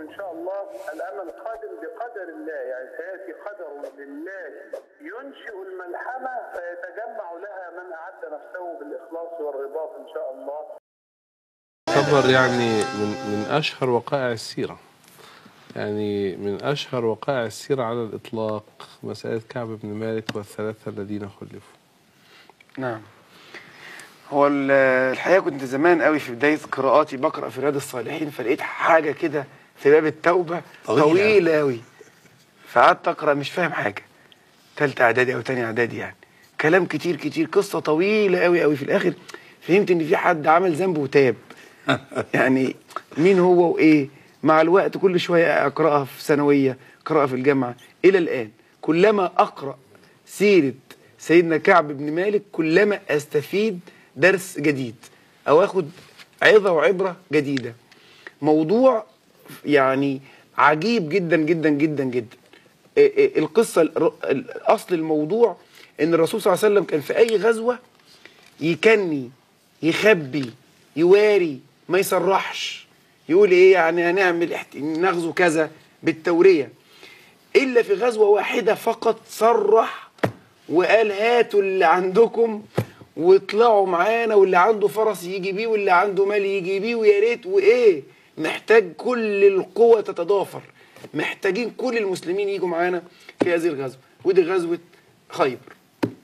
إن شاء الله الأمل قادم بقدر الله يعني سيأتي قدر لله ينشئ الملحمة فيتجمع لها من أعد نفسه بالإخلاص والرباط إن شاء الله خبر يعني من من اشهر وقائع السيره يعني من اشهر وقائع السيره على الاطلاق مساله كعب بن مالك والثلاثه الذين خلفوا نعم هو ال- الحقيقه كنت زمان قوي في بدايه قراءاتي بقرا في رياض الصالحين فلقيت حاجه كده في باب التوبه طويلة. طويله قوي فقعدت اقرا مش فاهم حاجه ثالثه اعدادي او تانية اعدادي يعني كلام كتير كتير قصه طويله قوي قوي في الاخر فهمت ان في حد عمل ذنب وتاب يعني مين هو وايه مع الوقت كل شويه اقراها في ثانويه قراءه في الجامعه الى الان كلما اقرا سيره سيدنا كعب بن مالك كلما استفيد درس جديد او اخد عظه وعبره جديده موضوع يعني عجيب جدا جدا جدا جدا إيه إيه القصه الر- الاصل الموضوع ان الرسول صلى الله عليه وسلم كان في اي غزوه يكني يخبي يواري ما يصرحش يقول ايه يعني هنعمل احت- نغزو كذا بالتوريه الا في غزوه واحده فقط صرح وقال هاتوا اللي عندكم واطلعوا معانا واللي عنده فرس يجي بيه واللي عنده مال يجي بيه ويا ريت وايه محتاج كل القوة تتضافر محتاجين كل المسلمين يجوا معانا في هذه الغزوة ودي غزوة خيبر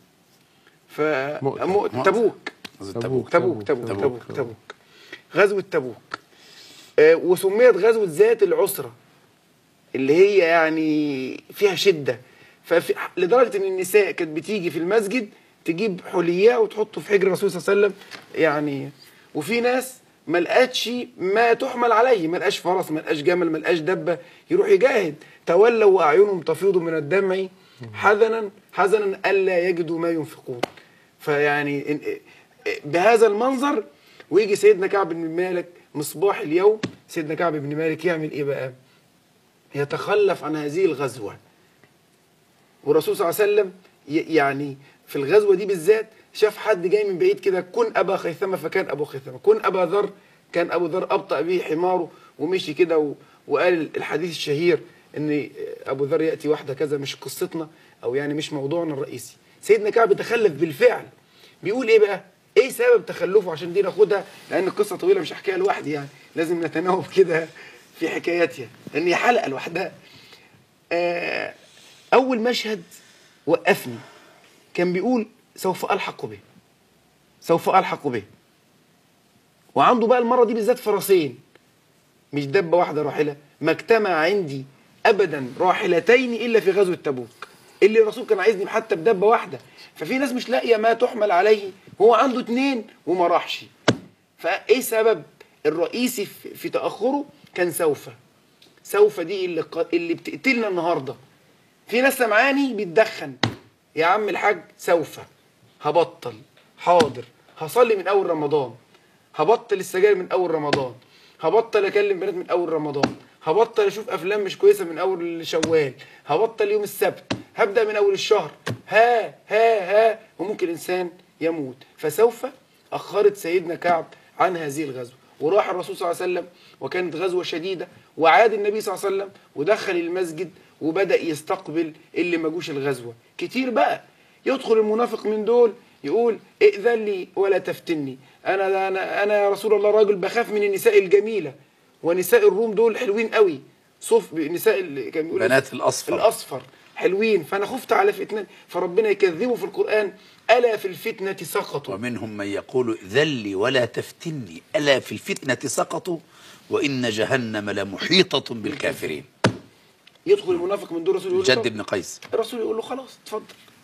ف مؤتة. مؤتة. تبوك تبوك تبوك تبوك تبوك. تبوك تبوك غزوة تبوك آه، وسميت غزوة ذات العسرة اللي هي يعني فيها شدة ففي لدرجة ان النساء كانت بتيجي في المسجد تجيب حلية وتحطه في حجر الرسول صلى الله عليه وسلم يعني وفي ناس ما لقتش ما تحمل عليه ما لقاش فرس ما لقاش جمل ما لقاش دبة يروح يجاهد تولوا واعينهم تفيض من الدمع حزنا حزنا الا يجدوا ما ينفقون فيعني إن- بهذا المنظر ويجي سيدنا كعب بن مالك مصباح اليوم سيدنا كعب بن مالك يعمل ايه بقى يتخلف عن هذه الغزوة والرسول صلى الله عليه وسلم ي- يعني في الغزوة دي بالذات شاف حد جاي من بعيد كده كن أبا خيثمة فكان أبو خيثمة كن أبا ذر كان أبو ذر أبطأ به حماره ومشي كده و- وقال الحديث الشهير ان ابو ذر ياتي واحده كذا مش قصتنا او يعني مش موضوعنا الرئيسي سيدنا كعب تخلف بالفعل بيقول ايه بقى ايه سبب تخلفه عشان دي ناخدها لان القصه طويله مش هحكيها لوحدي يعني لازم نتناوب كده في حكاياتها لان هي حلقه لوحدها آه، اول مشهد وقفني كان بيقول سوف الحق به سوف الحق به وعنده بقى المره دي بالذات فرسين مش دبه واحده راحله ما اجتمع عندي ابدا راحلتين الا في غزوه تبوك اللي الرسول كان عايزني حتى بدبه واحده ففي ناس مش لاقيه ما تحمل عليه هو عنده اتنين وما راحش فايه سبب الرئيسي في في تاخره كان سوف سوف دي اللي ق- اللي بتقتلنا النهارده في ناس سمعاني بيتدخن يا عم الحاج سوف هبطل حاضر هصلي من اول رمضان هبطل السجاير من اول رمضان هبطل اكلم بنات من اول رمضان هبطل اشوف افلام مش كويسه من اول شوال هبطل يوم السبت هبدا من اول الشهر ها ها ها وممكن انسان يموت فسوف اخرت سيدنا كعب عن هذه الغزوه وراح الرسول صلى الله عليه وسلم وكانت غزوه شديده وعاد النبي صلى الله عليه وسلم ودخل المسجد وبدا يستقبل اللي ما جوش الغزوه كتير بقى يدخل المنافق من دول يقول ائذن لي ولا تفتني انا انا انا يا رسول الله راجل بخاف من النساء الجميله ونساء الروم دول حلوين قوي صف نساء اللي كان بيقول بنات الأصفر. الاصفر حلوين فانا خفت على فتنه فربنا يكذبه في القران الا في الفتنه سقطوا ومنهم من يقول ذلي ولا تفتني ألا في الفتنة سقطوا وإن جهنم لمحيطة بالكافرين يدخل المنافق من دول الرسول يقول له جد طب. بن قيس الرسول يقول له خلاص اتفضل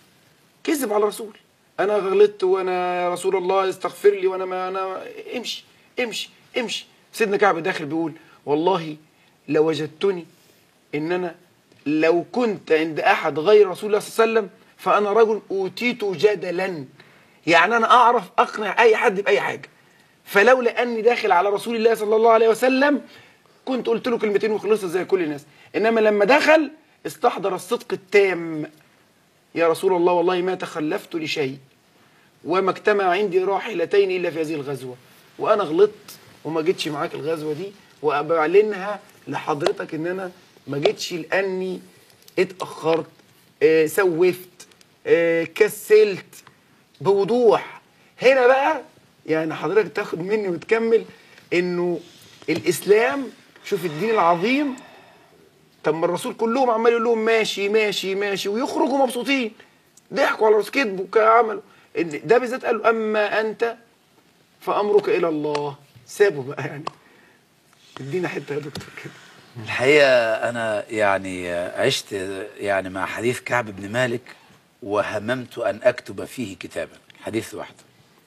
كذب على الرسول انا غلطت وانا يا رسول الله استغفر لي وانا ما انا امشي امشي امشي سيدنا كعب داخل بيقول والله لوجدتني ان انا لو كنت عند احد غير رسول الله صلى الله عليه وسلم فانا رجل اوتيت جدلا يعني انا اعرف اقنع اي حد باي حاجه فلولا اني داخل على رسول الله صلى الله عليه وسلم كنت قلت له كلمتين وخلصت زي كل الناس انما لما دخل استحضر الصدق التام يا رسول الله والله ما تخلفت لشيء وما اجتمع عندي راحلتين الا في هذه الغزوه وانا غلطت وما جيتش معاك الغزوه دي وبعلنها لحضرتك ان انا ما جيتش لاني اتاخرت آه سوفت آه كسلت بوضوح هنا بقى يعني حضرتك تاخد مني وتكمل انه الاسلام شوف الدين العظيم طب ما الرسول كلهم عمال يقول لهم ماشي ماشي ماشي ويخرجوا مبسوطين ضحكوا على راس كذبوا عملوا إن ده بالذات قالوا اما انت فامرك الى الله سابوا بقى يعني ادينا حته يا دكتور كده الحقيقة أنا يعني عشت يعني مع حديث كعب بن مالك وهممت أن أكتب فيه كتابا حديث واحد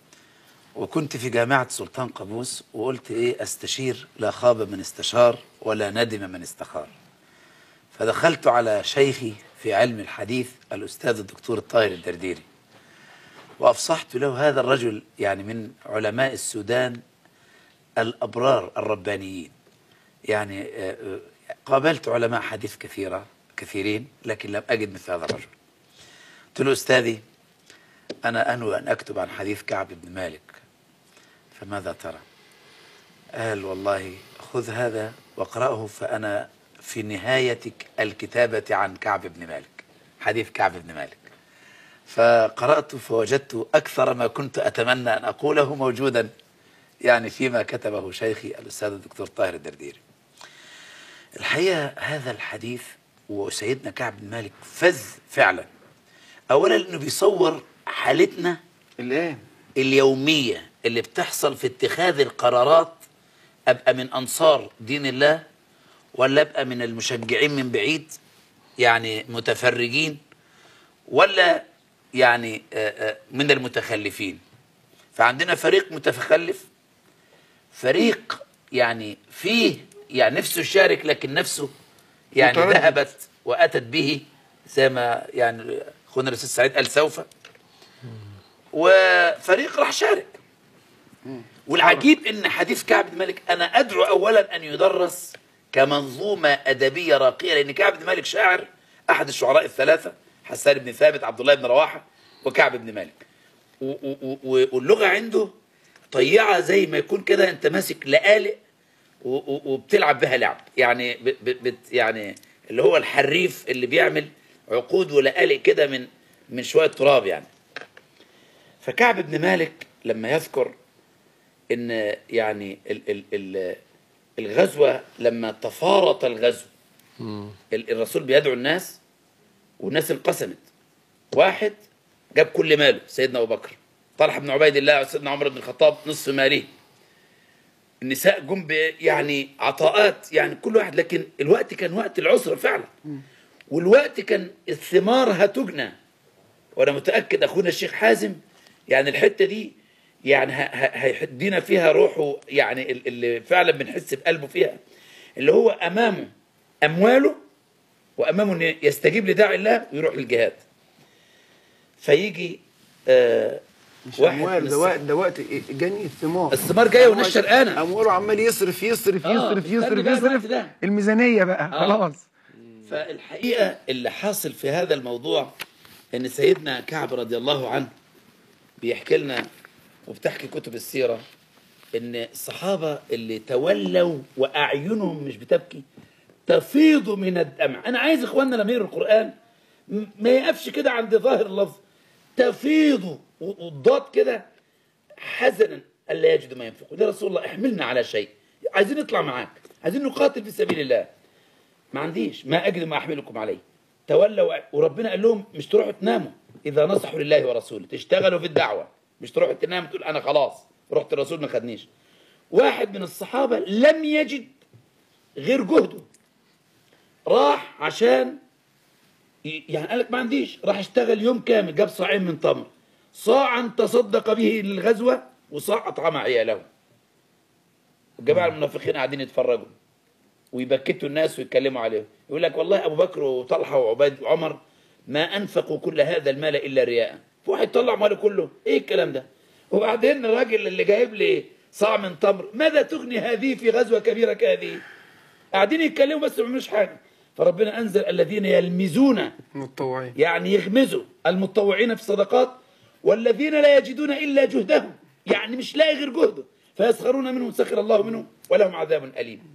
وكنت في جامعة سلطان قابوس وقلت إيه أستشير لا خاب من استشار ولا ندم من استخار فدخلت على شيخي في علم الحديث الأستاذ الدكتور الطاهر الدرديري وأفصحت له هذا الرجل يعني من علماء السودان الأبرار الربانيين يعني آه، آه، قابلت علماء حديث كثيرة كثيرين لكن لم أجد مثل هذا الرجل قلت له أستاذي أنا أنوي أن أكتب عن حديث كعب بن مالك فماذا ترى قال والله خذ هذا واقرأه فأنا في نهاية الكتابة عن كعب بن مالك حديث كعب بن مالك فقرأت فوجدت أكثر ما كنت أتمنى أن أقوله موجودا يعني فيما كتبه شيخي الأستاذ الدكتور طاهر الدرديري الحقيقة هذا الحديث وسيدنا كعب بن مالك فذ فعلا أولا لأنه بيصور حالتنا الان اليومية اللي بتحصل في اتخاذ القرارات أبقى من أنصار دين الله ولا أبقى من المشجعين من بعيد يعني متفرجين ولا يعني آه، آه، من المتخلفين فعندنا فريق متخلف فريق يعني فيه يعني نفسه يشارك لكن نفسه يعني متردد. ذهبت وأتت به زي ما يعني أخونا الأستاذ سعيد قال سوف وفريق راح شارك والعجيب ان حديث كعب بن مالك انا ادعو اولا ان يدرس كمنظومه ادبيه راقيه لان كعب بن مالك شاعر احد الشعراء الثلاثه حسان بن ثابت عبد الله بن رواحه وكعب بن مالك و- و- و- واللغه عنده طيعه زي ما يكون كده انت ماسك لقالق و- و- وبتلعب بها لعب يعني ب ب بت يعني اللي هو الحريف اللي بيعمل عقود ولقالق كده من من شويه تراب يعني فكعب بن مالك لما يذكر ان يعني ال ال ال الغزوه لما تفارط الغزو ال- الرسول بيدعو الناس والناس انقسمت واحد جاب كل ماله سيدنا ابو بكر طلحه بن عبيد الله وسيدنا عمر بن الخطاب نصف ماله النساء جم ب- يعني عطاءات يعني كل واحد لكن الوقت كان وقت العسره فعلا والوقت كان الثمار هتجنى وانا متاكد اخونا الشيخ حازم يعني الحته دي يعني ه- ه- هيدينا فيها روحه يعني ال- اللي فعلا بنحس بقلبه فيها اللي هو امامه امواله وامامه ان يستجيب لداعي الله ويروح للجهاد فيجي آه مش واحد اموال من ده وقت ده وقت جني الثمار الثمار جايه والناس شرقانه امواله عمال يصرف يصرف آه، يصرف استنى يصرف بقى الوقت يصرف ده. الميزانيه بقى آه. خلاص فالحقيقة اللي حاصل في هذا الموضوع ان سيدنا كعب رضي الله عنه بيحكي لنا وبتحكي كتب السيرة ان الصحابة اللي تولوا واعينهم مش بتبكي تفيض من الدمع انا عايز اخواننا لما يقروا القرآن م- ما يقفش كده عند ظاهر اللفظ تفيض و- والضاد كده حزنا الا يجد ما ينفقون يا رسول الله احملنا على شيء عايزين نطلع معاك عايزين نقاتل في سبيل الله ما عنديش ما اجد ما احملكم عليه تولوا وربنا قال لهم مش تروحوا تناموا اذا نصحوا لله ورسوله تشتغلوا في الدعوه مش تروحوا تناموا تقول انا خلاص رحت الرسول ما خدنيش واحد من الصحابه لم يجد غير جهده راح عشان ي- يعني قال لك ما عنديش راح اشتغل يوم كامل جاب صاعين من تمر صاعا تصدق به للغزوه وصاع اطعم عياله الجماعه المنافقين قاعدين يتفرجوا ويبكتوا الناس ويتكلموا عليهم يقول لك والله ابو بكر وطلحه وعبيد وعمر ما انفقوا كل هذا المال الا رياء واحد طلع ماله كله ايه الكلام ده وبعدين الراجل اللي جايب لي صاع من تمر ماذا تغني هذه في غزوه كبيره كهذه قاعدين يتكلموا بس ما بيعملوش حاجه فربنا انزل الذين يلمزون متطوعين يعني يغمزوا المتطوعين في الصدقات والذين لا يجدون الا جهدهم يعني مش لاقي غير جهده فيسخرون منهم سخر الله منهم ولهم عذاب اليم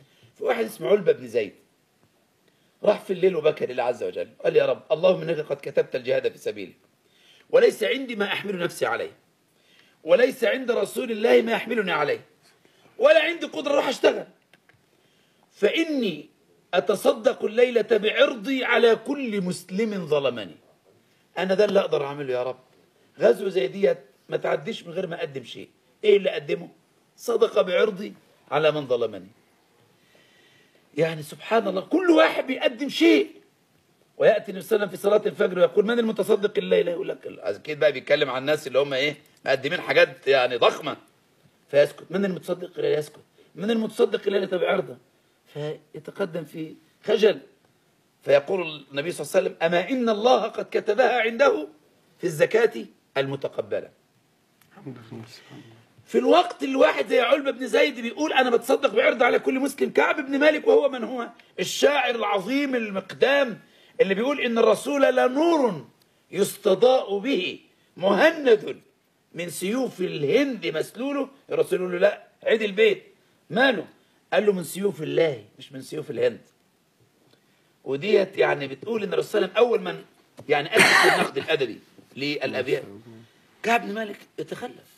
فواحد اسمه علبة بن زيد راح في الليل وبكى لله عز وجل قال يا رب اللهم انك قد كتبت الجهاد في سبيلك وليس عندي ما احمل نفسي عليه وليس عند رسول الله ما يحملني عليه ولا عندي قدرة اروح اشتغل فاني اتصدق الليلة بعرضي على كل مسلم ظلمني انا ده اللي اقدر اعمله يا رب غزوة زي ديت ما تعديش من غير ما اقدم شيء ايه اللي اقدمه صدقة بعرضي على من ظلمني يعني سبحان الله كل واحد بيقدم شيء وياتي النبي صلى الله عليه وسلم في صلاه الفجر ويقول من المتصدق الليله يقول لك اكيد بقى بيتكلم عن الناس اللي هم ايه مقدمين حاجات يعني ضخمه فيسكت من المتصدق الليله يسكت من المتصدق الليله بعرضه فيتقدم في خجل فيقول النبي صلى الله عليه وسلم اما ان الله قد كتبها عنده في الزكاه المتقبله الحمد لله سبحان الله في الوقت اللي واحد زي علبة بن زيد بيقول أنا بتصدق بعرض على كل مسلم كعب بن مالك وهو من هو الشاعر العظيم المقدام اللي بيقول إن الرسول لنور يستضاء به مهند من سيوف الهند مسلوله الرسول يقول له لا عيد البيت ماله قال له من سيوف الله مش من سيوف الهند وديت يعني بتقول ان الرسول صلى الله عليه وسلم اول من يعني اسس النقد الادبي للابيات كعب بن مالك يتخلف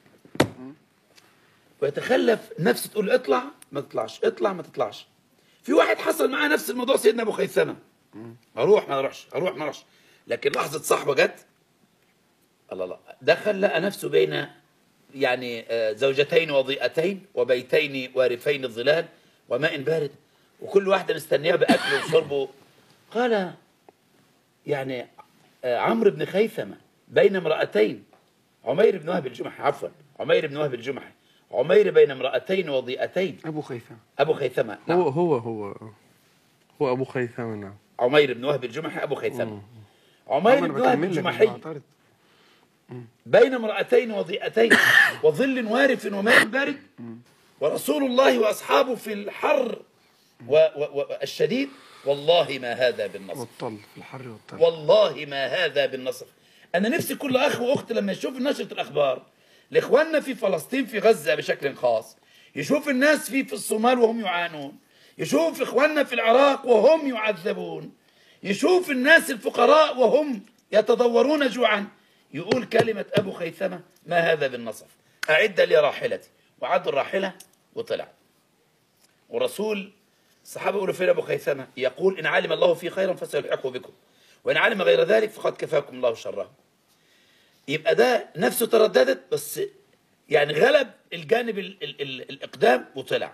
ويتخلف نفسه تقول له اطلع ما تطلعش اطلع ما تطلعش في واحد حصل معاه نفس الموضوع سيدنا ابو خيثمه اروح ما اروحش اروح ما اروحش لكن لحظه صحبه جت الله الله دخل لقى نفسه بين يعني آه، زوجتين وضيئتين وبيتين وارفين الظلال وماء بارد وكل واحده مستنيه باكله وشربه قال يعني آه، عمرو بن خيثمه بين امرأتين عمير بن وهب الجمحي عفوا عمير بن وهب الجمحي عمير بين امرأتين وضيئتين ابو خيثمه أبو خيثمة نعم. هو هو هو هو ابو خيثمه نعم عمير بن وهب الجمحي أبو خيثمة مم. عمير أنا بن وهب بكمل لك، مش الجمحي بعترض. بين امرأتين وضيئتين وظل وارف وماء بارد ورسول الله وأصحابه في الحر والشديد والله ما هذا بالنصر والطل في الحر والطل والله ما هذا بالنصر انا نفسي كل اخ واخت لما يشوف نشره الاخبار لاخواننا في فلسطين في غزه بشكل خاص يشوف الناس في في الصومال وهم يعانون يشوف اخواننا في العراق وهم يعذبون يشوف الناس الفقراء وهم يتضورون جوعا يقول كلمة أبو خيثمة ما هذا بالنصف أعد لي راحلتي وعد الراحلة وطلع ورسول الصحابة يقولوا فين أبو خيثمة يقول إن علم الله في خيرا فسيلحقه بكم وإن علم غير ذلك فقد كفاكم الله شره يبقى ده نفسه ترددت بس يعني غلب الجانب ال ال ال الإقدام وطلع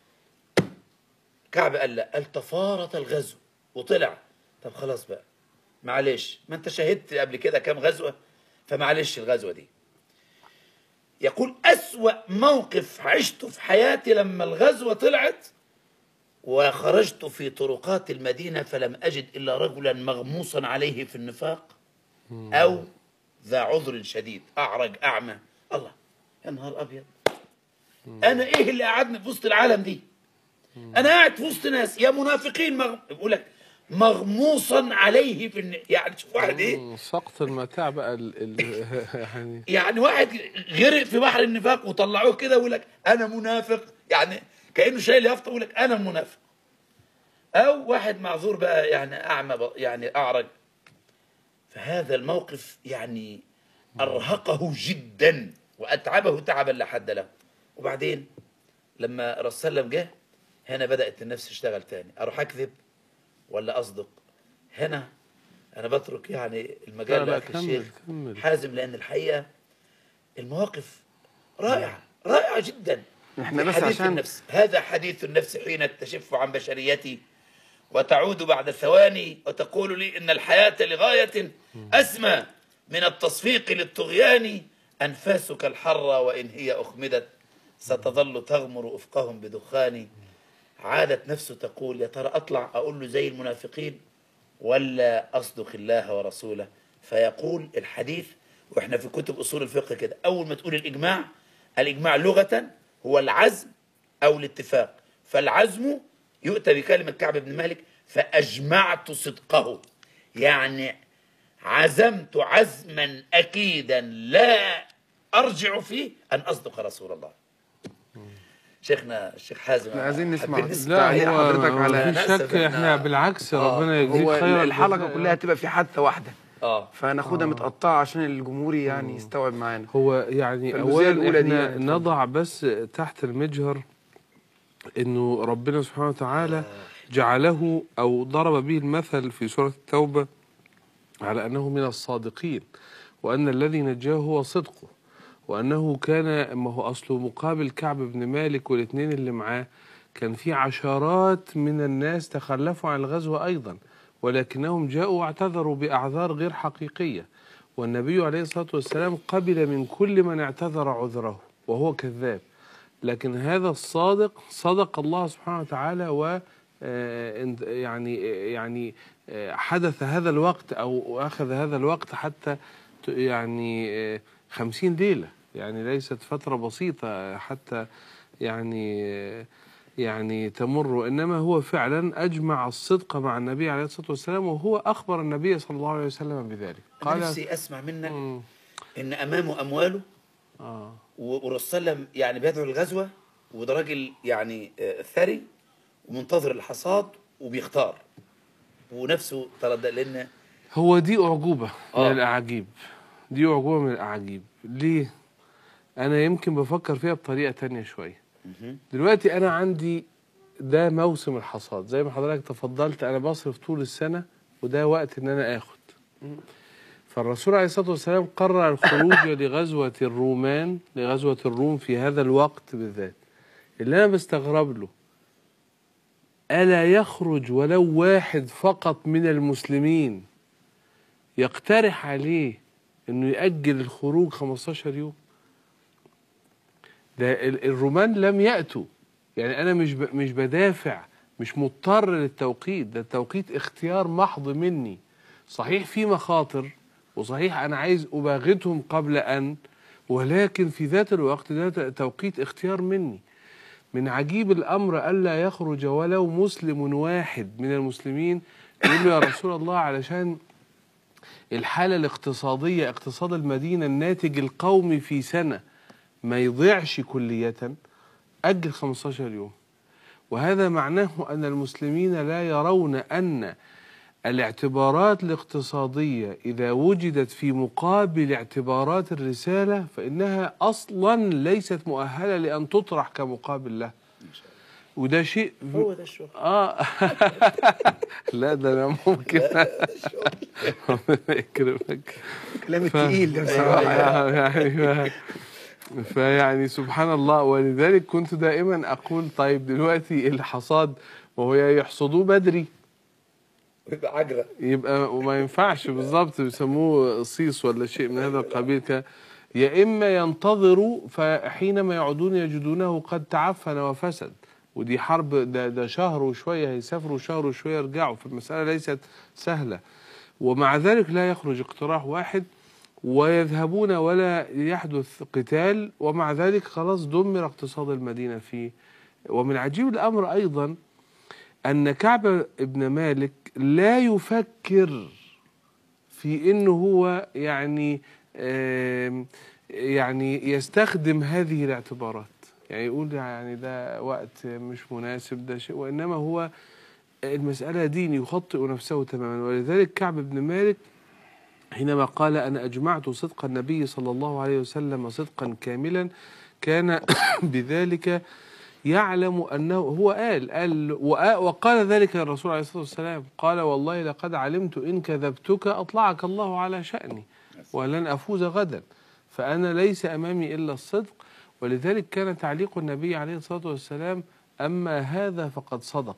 كعب قال لا قال تفارط الغزو وطلع طب خلاص بقى معلش ما انت شهدت قبل كده كام غزوة فمعلش الغزوة دي يقول أسوأ موقف عشته في حياتي لما الغزوة طلعت وخرجت في طرقات المدينة فلم أجد إلا رجلا مغموصا عليه في النفاق أو ذا عذر شديد أعرج أعمى الله يا نهار أبيض أنا إيه اللي قعدني في وسط العالم دي أنا قاعد في وسط ناس يا منافقين مغ... بقول لك مغموصا عليه في الن... يعني شوف واحد إيه مم، سقط المتاع بقى ال ال يعني يعني واحد غرق في بحر النفاق وطلعوه كده ويقول لك انا منافق يعني كانه شايل يافطه ويقول لك انا منافق او واحد معذور بقى يعني اعمى ب- يعني اعرج فهذا الموقف يعني ارهقه جدا واتعبه تعبا لا حد له وبعدين لما الرسول صلى الله عليه وسلم جه هنا بدات النفس تشتغل تاني اروح اكذب ولا اصدق هنا انا بترك يعني المجال لا لا لاخي كمل الشيخ كمل حازم لان الحقيقه المواقف رائعه رائعه جدا إحنا في بس حديث عشان- النفس هذا حديث النفس حين تشف عن بشريتي وتعود بعد ثواني وتقول لي ان الحياه لغايه اسمى من التصفيق للطغيان انفاسك الحره وان هي اخمدت ستظل تغمر افقهم بدخان عادت نفسه تقول يا ترى اطلع اقول له زي المنافقين ولا أصدق الله ورسوله فيقول الحديث وإحنا في كتب أصول الفقه كده أول ما تقول الإجماع الإجماع لغة هو العزم أو الاتفاق فالعزم يؤتى بكلمة كعب بن مالك فأجمعت صدقه يعني عزمت عزما أكيدا لا أرجع فيه أن أصدق رسول الله شيخنا الشيخ حازم لا، عايزين نسمع. حابين لا تعليق هو حضرتك ما على- فيش أنا آسف شك إن- احنا بالعكس آه، ربنا يجزيك هو خير الحلقه الجزاء. كلها هتبقى في حادثه واحده اه فناخدها متقطعه عشان الجمهور يعني يستوعب معانا هو يعني فالجزئية اولا الأولى دي احنا يعني اتفضل. نضع بس تحت المجهر انه ربنا سبحانه وتعالى جعله او ضرب به المثل في سوره التوبه على انه من الصادقين وان الذي نجاه هو صدقه وانه كان ما هو اصله مقابل كعب بن مالك والاثنين اللي معاه كان في عشرات من الناس تخلفوا عن الغزو ايضا ولكنهم جاءوا واعتذروا باعذار غير حقيقيه والنبي عليه الصلاه والسلام قبل من كل من اعتذر عذره وهو كذاب لكن هذا الصادق صدق الله سبحانه وتعالى و آه، انت- يعني يعني آه، حدث هذا الوقت او اخذ هذا الوقت حتى ت- يعني آه، خمسين ليله يعني ليست فتره بسيطه حتى يعني آه، يعني تمر وانما هو فعلا اجمع الصدق مع النبي عليه الصلاه والسلام وهو اخبر النبي صلى الله عليه وسلم بذلك انا نفسي اسمع منك مم. ان امامه امواله اه والرسول صلى الله عليه وسلم يعني بيدعو الغزوه وده راجل يعني آه، ثري ومنتظر الحصاد وبيختار ونفسه تردد لان هو دي أعجوبة آه. من الأعاجيب دي أعجوبة من الأعاجيب ليه؟ أنا يمكن بفكر فيها بطريقة تانية شوية دلوقتي أنا عندي ده موسم الحصاد زي ما حضرتك تفضلت أنا بصرف طول السنة وده وقت إن أنا آخد فالرسول عليه الصلاة والسلام قرر الخروج لغزوة الرومان لغزوة الروم في هذا الوقت بالذات اللي أنا بستغرب له ألا يخرج ولو واحد فقط من المسلمين يقترح عليه انه يأجل الخروج 15 يوم ده ال- الرومان لم يأتوا يعني انا مش ب- مش بدافع مش مضطر للتوقيت ده التوقيت اختيار محض مني صحيح في مخاطر وصحيح انا عايز اباغتهم قبل ان ولكن في ذات الوقت ده ت- توقيت اختيار مني من عجيب الامر الا يخرج ولو مسلم واحد من المسلمين يقول له يا رسول الله علشان الحالة الاقتصادية اقتصاد المدينة الناتج القومي في سنة ما يضيعش كلية أجل 15 يوم وهذا معناه أن المسلمين لا يرون أن الاعتبارات الاقتصادية إذا وجدت في مقابل اعتبارات الرسالة فإنها أصلا ليست مؤهلة لأن تطرح كمقابل له وده شيء هو ده الشغل اه لا ده انا ممكن ربنا يكرمك كلام ف- التقيل ده بصراحه يعني ف- فيعني سبحان الله ولذلك كنت دائما اقول طيب دلوقتي الحصاد وهو يا يحصدوه بدري ويبقى عجرة يبقى وما ينفعش بالظبط بيسموه صيص ولا شيء من هذا القبيل ك يا اما ينتظروا فحينما يعودون يجدونه قد تعفن وفسد ودي حرب ده, ده شهر وشويه هيسافروا شهر وشويه يرجعوا فالمساله ليست سهله ومع ذلك لا يخرج اقتراح واحد ويذهبون ولا يحدث قتال ومع ذلك خلاص دمر اقتصاد المدينه فيه ومن عجيب الامر ايضا أن كعب ابن مالك لا يفكر في أنه هو يعني آم، يعني يستخدم هذه الاعتبارات يعني يقول يعني ده وقت مش مناسب ده شيء وإنما هو المسألة دين يخطئ نفسه تماما ولذلك كعب بن مالك حينما قال أنا أجمعت صدق النبي صلى الله عليه وسلم صدقا كاملا كان بذلك يعلم أنه هو قال قال وآ- وقال ذلك الرسول عليه الصلاة والسلام قال والله لقد علمت إن كذبتك أطلعك الله على شأني ولن أفوز غدا فأنا ليس أمامي إلا الصدق ولذلك كان تعليق النبي عليه الصلاة والسلام أما هذا فقد صدق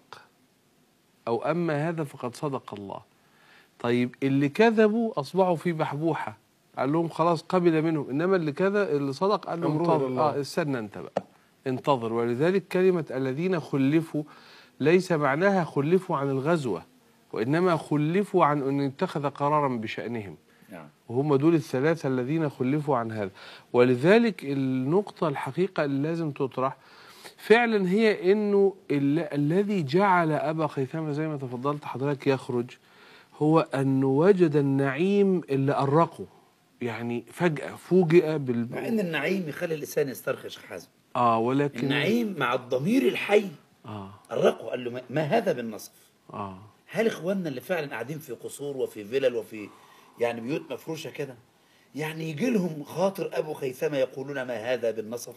أو أما هذا فقد صدق الله طيب اللي كذبوا أصبحوا في بحبوحة قال لهم خلاص قبل منهم إنما اللي كذا اللي صدق قال له أمره انتظر إلى الله. آه استنى أنت بقى انتظر ولذلك كلمة الذين خلفوا ليس معناها خلفوا عن الغزوة وإنما خلفوا عن أن يتخذ قرارا بشأنهم نعم وهم دول الثلاثة الذين خلفوا عن هذا ولذلك النقطة الحقيقة اللي لازم تطرح فعلا هي انه ال- الذي جعل ابا خيثمه زي ما تفضلت حضرتك يخرج هو انه وجد النعيم اللي ارقه يعني فجأة فوجئ بال مع ان النعيم يخلي الانسان يسترخي يا شيخ حازم اه ولكن النعيم مع الضمير الحي اه الرقوا قال له ما- ما هذا بالنصف اه هل اخواننا اللي فعلا قاعدين في قصور وفي فلل وفي يعني بيوت مفروشه كده يعني يجي لهم خاطر ابو خيثمه يقولون ما هذا بالنصف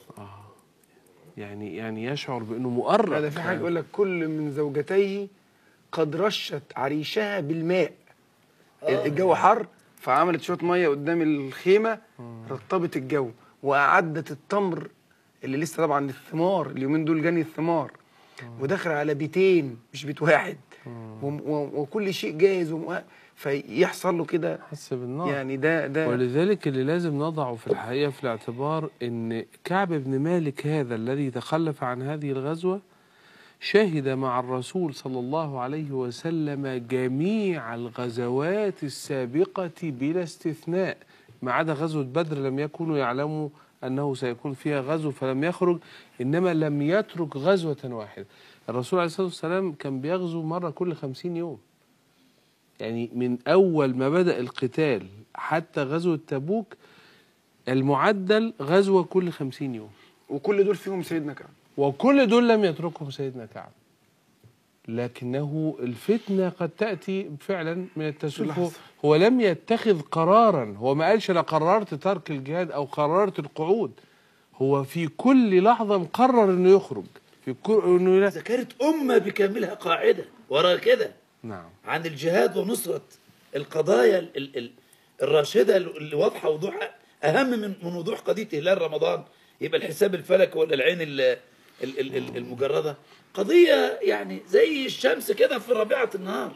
يعني يعني يشعر بانه مؤرق هذا في حاجه يقول لك كل من زوجتيه قد رشت عريشها بالماء الجو حر فعملت شويه ميه قدام الخيمه رطبت الجو واعدت التمر اللي لسه طبعا الثمار اليومين دول جاني الثمار ودخل على بيتين مش بيت واحد وم- و- وكل شيء جاهز وم- فيحصل له كده حس بالنار يعني ده ده ولذلك اللي لازم نضعه في الحقيقة في الاعتبار ان كعب بن مالك هذا الذي تخلف عن هذه الغزوة شهد مع الرسول صلى الله عليه وسلم جميع الغزوات السابقة بلا استثناء ما عدا غزوة بدر لم يكونوا يعلموا أنه سيكون فيها غزو فلم يخرج إنما لم يترك غزوة واحدة الرسول عليه الصلاة والسلام كان بيغزو مرة كل خمسين يوم يعني من أول ما بدأ القتال حتى غزوة تبوك المعدل غزوة كل خمسين يوم وكل دول فيهم سيدنا كعب وكل دول لم يتركهم سيدنا كعب لكنه الفتنة قد تأتي فعلا من التسويف هو, لحظة. هو لم يتخذ قرارا هو ما قالش أنا قررت ترك الجهاد أو قررت القعود هو في كل لحظة مقرر أنه يخرج في كل أنه لا اذا كانت امه بكاملها قاعده ورا كده نعم عن الجهاد ونصره القضايا ال ال ال الراشده اللي واضحه وضوحها اهم من من وضوح قضيه هلال رمضان يبقى الحساب الفلكي ولا العين ال ال ال ال المجرده قضيه يعني زي الشمس كده في ربيعه النهار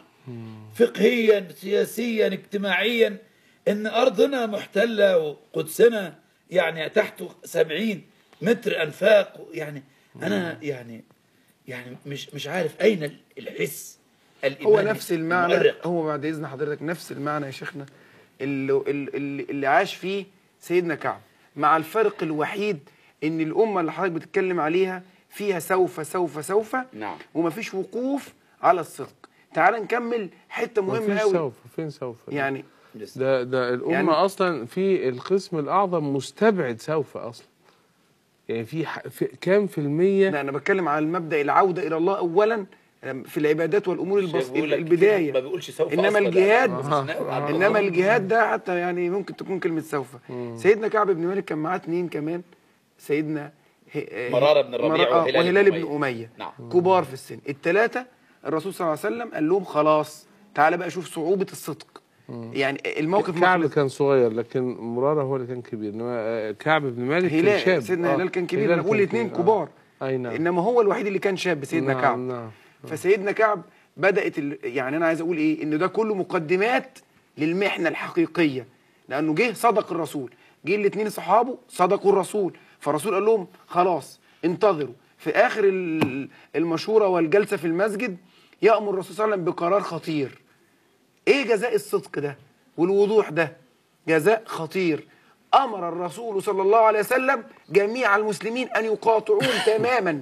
فقهيا سياسيا اجتماعيا ان ارضنا محتله وقدسنا يعني تحت سبعين متر انفاق يعني انا يعني يعني مش مش عارف اين الحس هو الإيماني نفس المعنى المؤرق. هو بعد اذن حضرتك نفس المعنى يا شيخنا اللي, اللي, اللي عاش فيه سيدنا كعب مع الفرق الوحيد ان الامه اللي حضرتك بتتكلم عليها فيها سوف سوف سوف نعم. ومفيش وقوف على الصدق تعال نكمل حته ما مهمه فيش قوي سوف فين سوف يعني لسه. ده ده الأمة يعني- يعني أصلا في القسم الأعظم مستبعد سوف أصلا يعني في, ح... في كام في المية لا انا بتكلم على المبدا العوده الى الله اولا في العبادات والامور البس... شايف بيقول لك البدايه ما بيقولش سوف انما أصلاً، الجهاد يعني استثناء على انما الله. الجهاد ده حتى يعني ممكن تكون كلمه سوف سيدنا كعب بن مالك كان معاه اتنين كمان سيدنا ه- مرارة بن الربيع مرارة- وهلال وهلال بن بن أمية. اميه نعم. كبار في السن الثلاثه الرسول صلى الله عليه وسلم قال لهم خلاص تعالى بقى شوف صعوبه الصدق يعني الموقف كعب مخلص. كان صغير لكن مرارة هو اللي كان كبير انما آه، كعب بن مالك كان هلال شاب سيدنا آه، هلال كان كبير هلال نقول كان الاثنين كبير، آه. كبار اي نعم انما هو الوحيد اللي كان شاب سيدنا نعم، كعب نعم. فسيدنا كعب بدات ال... يعني انا عايز اقول ايه ان ده كله مقدمات للمحنه الحقيقيه لانه جه صدق الرسول جه الاثنين صحابه صدقوا الرسول فالرسول قال لهم خلاص انتظروا في اخر ال- المشوره والجلسه في المسجد يامر الرسول صلى الله عليه وسلم بقرار خطير ايه جزاء الصدق ده والوضوح ده جزاء خطير امر الرسول صلى الله عليه وسلم جميع المسلمين ان يقاطعون تماما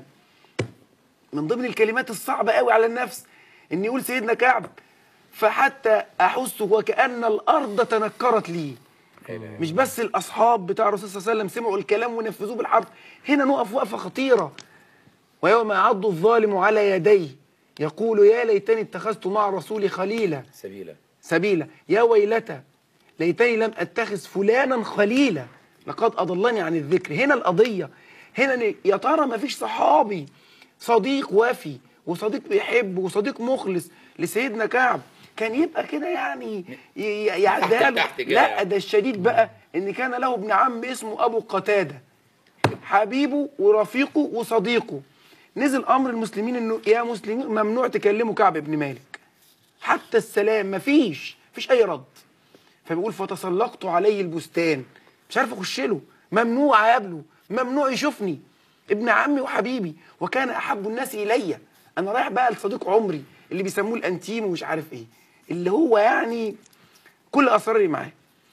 من ضمن الكلمات الصعبة قوي على النفس ان يقول سيدنا كعب فحتى احس وكأن الارض تنكرت لي مش بس الاصحاب بتاع الرسول صلى الله عليه وسلم سمعوا الكلام ونفذوه بالحرف هنا نقف وقفة خطيرة ويوم يعض الظالم على يديه يقول يا ليتني اتخذت مع الرسول خليلا سبيلا سبيلا يا ويلتى ليتني لم اتخذ فلانا خليلا لقد اضلني عن الذكر هنا القضيه هنا إن يا ترى ما فيش صحابي صديق وفي وصديق بيحب وصديق مخلص لسيدنا كعب كان يبقى كده يعني ي- ي- يعديها تحت- له. تحت كده لا يعني. ده الشديد بقى ان كان له ابن عم اسمه ابو قتاده حبيبه ورفيقه وصديقه نزل امر المسلمين انه يا مسلمين ممنوع تكلموا كعب بن مالك حتى السلام مفيش مفيش اي رد فبيقول فتسلقت عليه البستان مش عارف اخش له ممنوع اقابله ممنوع يشوفني ابن عمي وحبيبي وكان احب الناس الي انا رايح بقى لصديق عمري اللي بيسموه الانتيم ومش عارف ايه اللي هو يعني كل اسراري معاه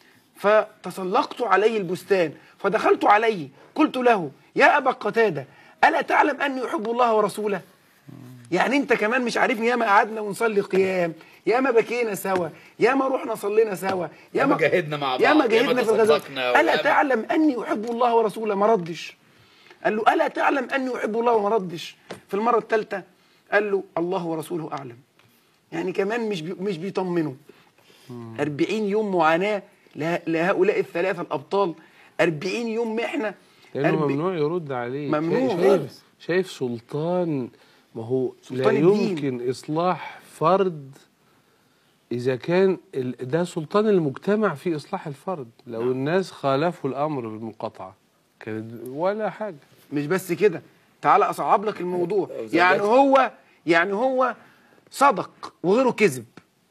فتسلقت عليه البستان فدخلت عليه قلت له يا ابا قتاده الا تعلم اني احب الله ورسوله يعني انت كمان مش عارفني ياما قعدنا ونصلي قيام ياما بكينا سوا ياما رحنا صلينا سوا ياما جاهدنا مع بعض، ياما ياما جاهدنا في الغزوات تصدقنا الا وياما- تعلم اني احب الله ورسوله ما ردش قال له الا تعلم اني احب الله وما ردش في المره الثالثه قال له الله ورسوله اعلم يعني كمان مش بي مش بيطمنه 40 يوم معاناه له- لهؤلاء الثلاثه الابطال 40 يوم محنه لانه أرب- ممنوع يرد عليه ممنوع شايف خالص. شايف سلطان ما هو لا سلطان الدين. يمكن اصلاح فرد اذا كان ال- ده سلطان المجتمع في اصلاح الفرد لو الناس خالفوا الامر بالمقاطعه كانت ولا حاجه مش بس كده تعال اصعب لك الموضوع وزوجات. يعني هو يعني هو صدق وغيره كذب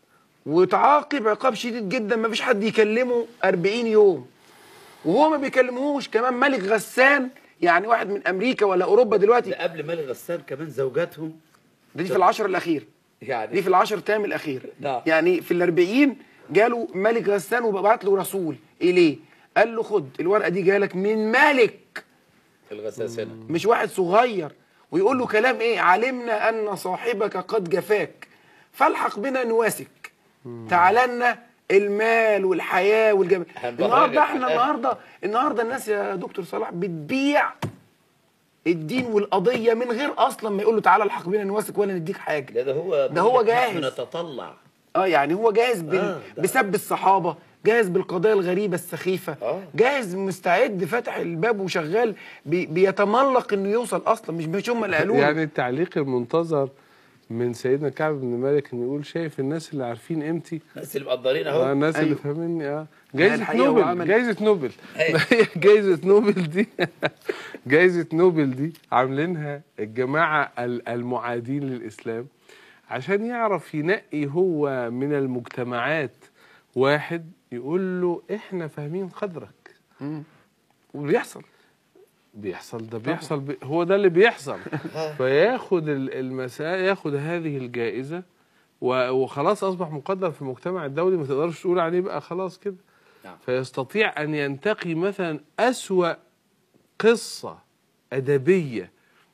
وتعاقب عقاب شديد جدا ما فيش حد يكلمه 40 يوم وهو ما بيكلمهوش كمان ملك غسان يعني واحد من امريكا ولا اوروبا دلوقتي ده قبل مال غسان كمان زوجاتهم دي في العشر الاخير يعني دي في العشر تام الاخير نعم. يعني في الأربعين جاله ملك غسان وبعت له رسول اليه قال له خد الورقه دي جالك من ملك الغساسنه مش واحد صغير ويقول له كلام ايه علمنا ان صاحبك قد جفاك فالحق بنا نواسك تعالنا المال والحياه والجمال هنبقى النهارده راجع. احنا النهارده النهارده الناس يا دكتور صلاح بتبيع الدين والقضيه من غير اصلا ما يقول له تعالى الحق بنا نواسك ولا نديك حاجه لا ده هو ده هو بيقول لك جاهز. نحن نتطلع اه يعني هو جاهز بال... آه، ده- بسب الصحابه جاهز بالقضايا الغريبه السخيفه آه. جاهز مستعد فاتح الباب وشغال بي... بيتملق انه يوصل اصلا مش مش هم اللي قالوا له. يعني التعليق المنتظر من سيدنا كعب بن مالك انه يقول شايف الناس اللي عارفين قيمتي الناس اللي مقدرين آه اهو الناس اللي أيوه. فاهميني اه جايزة الحقيقة نوبل وعمل- جايزة نوبل أيوه. هي جايزة نوبل دي جايزة نوبل دي عاملينها الجماعة ال- المعادين للإسلام عشان يعرف ينقي هو من المجتمعات واحد يقول له احنا فاهمين قدرك وبيحصل بيحصل ده بيحصل بي هو ده اللي بيحصل فياخد ال- المساء ياخد هذه الجائزة و- وخلاص أصبح مقدر في المجتمع الدولي ما تقدرش تقول عليه بقى خلاص كده نعم. فيستطيع أن ينتقي مثلا أسوأ قصة أدبية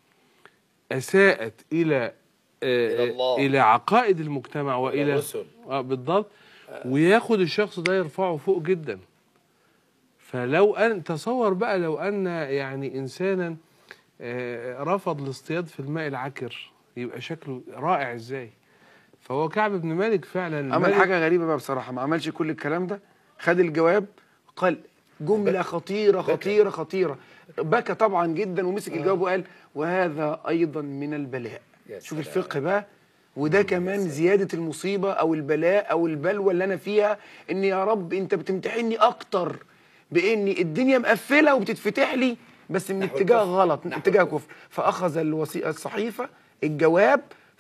أساءت إلى آه، إلى الله. إلى عقائد المجتمع وإلى الرسل. آه بالضبط وياخد الشخص ده يرفعه فوق جدا فلو أن تصور بقى لو أن يعني إنسانا آه، رفض الاصطياد في الماء العكر يبقى شكله رائع إزاي فهو كعب بن مالك فعلا عمل الملك- حاجه غريبه بقى بصراحه ما عملش كل الكلام ده خد الجواب قال جمله خطيره خطيره خطيره بكى طبعا جدا ومسك الجواب وقال وهذا ايضا من البلاء يا شوف سلام. الفقه بقى وده كمان زياده المصيبه او البلاء او البلوى اللي انا فيها ان يا رب انت بتمتحني اكتر باني الدنيا مقفله وبتتفتح لي بس من نحو اتجاه الكفر. غلط من نحو اتجاه الكفر. كفر فاخذ الوثيقه الصحيفه الجواب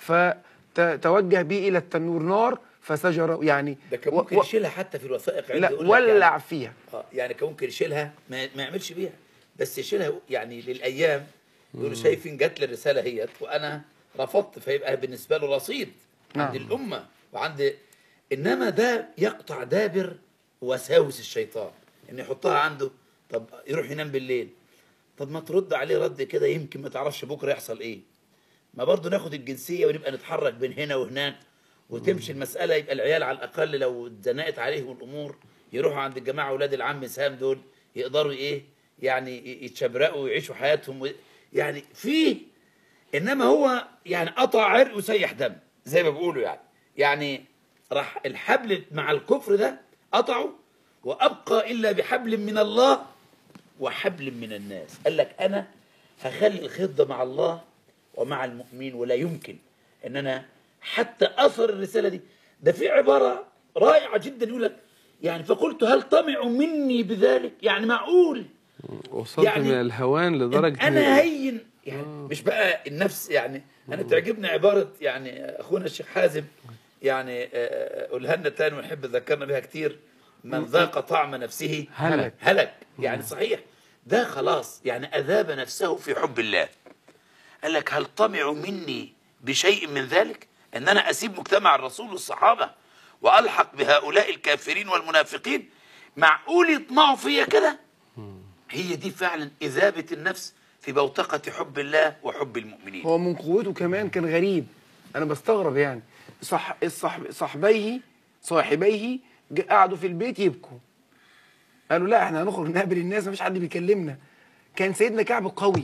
فتوجه به الى التنور نار فسجر يعني ده كان و- ممكن و- يشيلها حتى في الوثائق عنده لا يقول لك ولع يعني فيها اه يعني كان ممكن يشيلها ما, ما يعملش بيها بس يشيلها يعني للايام يقولوا شايفين جات لي الرساله هيت وانا رفضت فيبقى بالنسبه له رصيد عند نعم. الامه وعند انما ده يقطع دابر وساوس الشيطان ان يحطها عنده طب يروح ينام بالليل طب ما ترد عليه رد كده يمكن ما تعرفش بكره يحصل ايه ما برضه ناخد الجنسيه ونبقى نتحرك بين هنا وهناك وتمشي المساله يبقى العيال على الاقل لو اتزنقت عليهم الامور يروحوا عند الجماعه اولاد العم سام دول يقدروا ايه يعني ي- يتشبرقوا ويعيشوا حياتهم و... يعني في انما هو يعني قطع عرق وسيح دم زي ما بيقولوا يعني يعني راح الحبل مع الكفر ده قطعه وابقى الا بحبل من الله وحبل من الناس قال لك انا هخلي الخيط ده مع الله ومع المؤمنين ولا يمكن ان انا حتى اثر الرساله دي ده في عباره رائعه جدا يقول لك يعني فقلت هل طمع مني بذلك يعني معقول وصلت يعني من الهوان لدرجة انا إن- هين يعني مش بقى النفس يعني انا تعجبني عباره يعني اخونا الشيخ حازم يعني آه، قولها لنا تاني ونحب ذكرنا بها كتير من ذاق طعم نفسه هلك. هلك يعني صحيح ده خلاص يعني اذاب نفسه في حب الله قال لك هل طمع مني بشيء من ذلك ان انا اسيب مجتمع الرسول والصحابه والحق بهؤلاء الكافرين والمنافقين معقول يطمعوا فيا كده هي دي فعلا إذابة النفس في بوتقة حب الله وحب المؤمنين هو من قوته كمان كان غريب انا بستغرب يعني صح الصح صاحبيه صاحبيه ج- قعدوا في البيت يبكوا قالوا لا احنا هنخرج نقابل الناس مفيش حد بيكلمنا كان سيدنا كعب قوي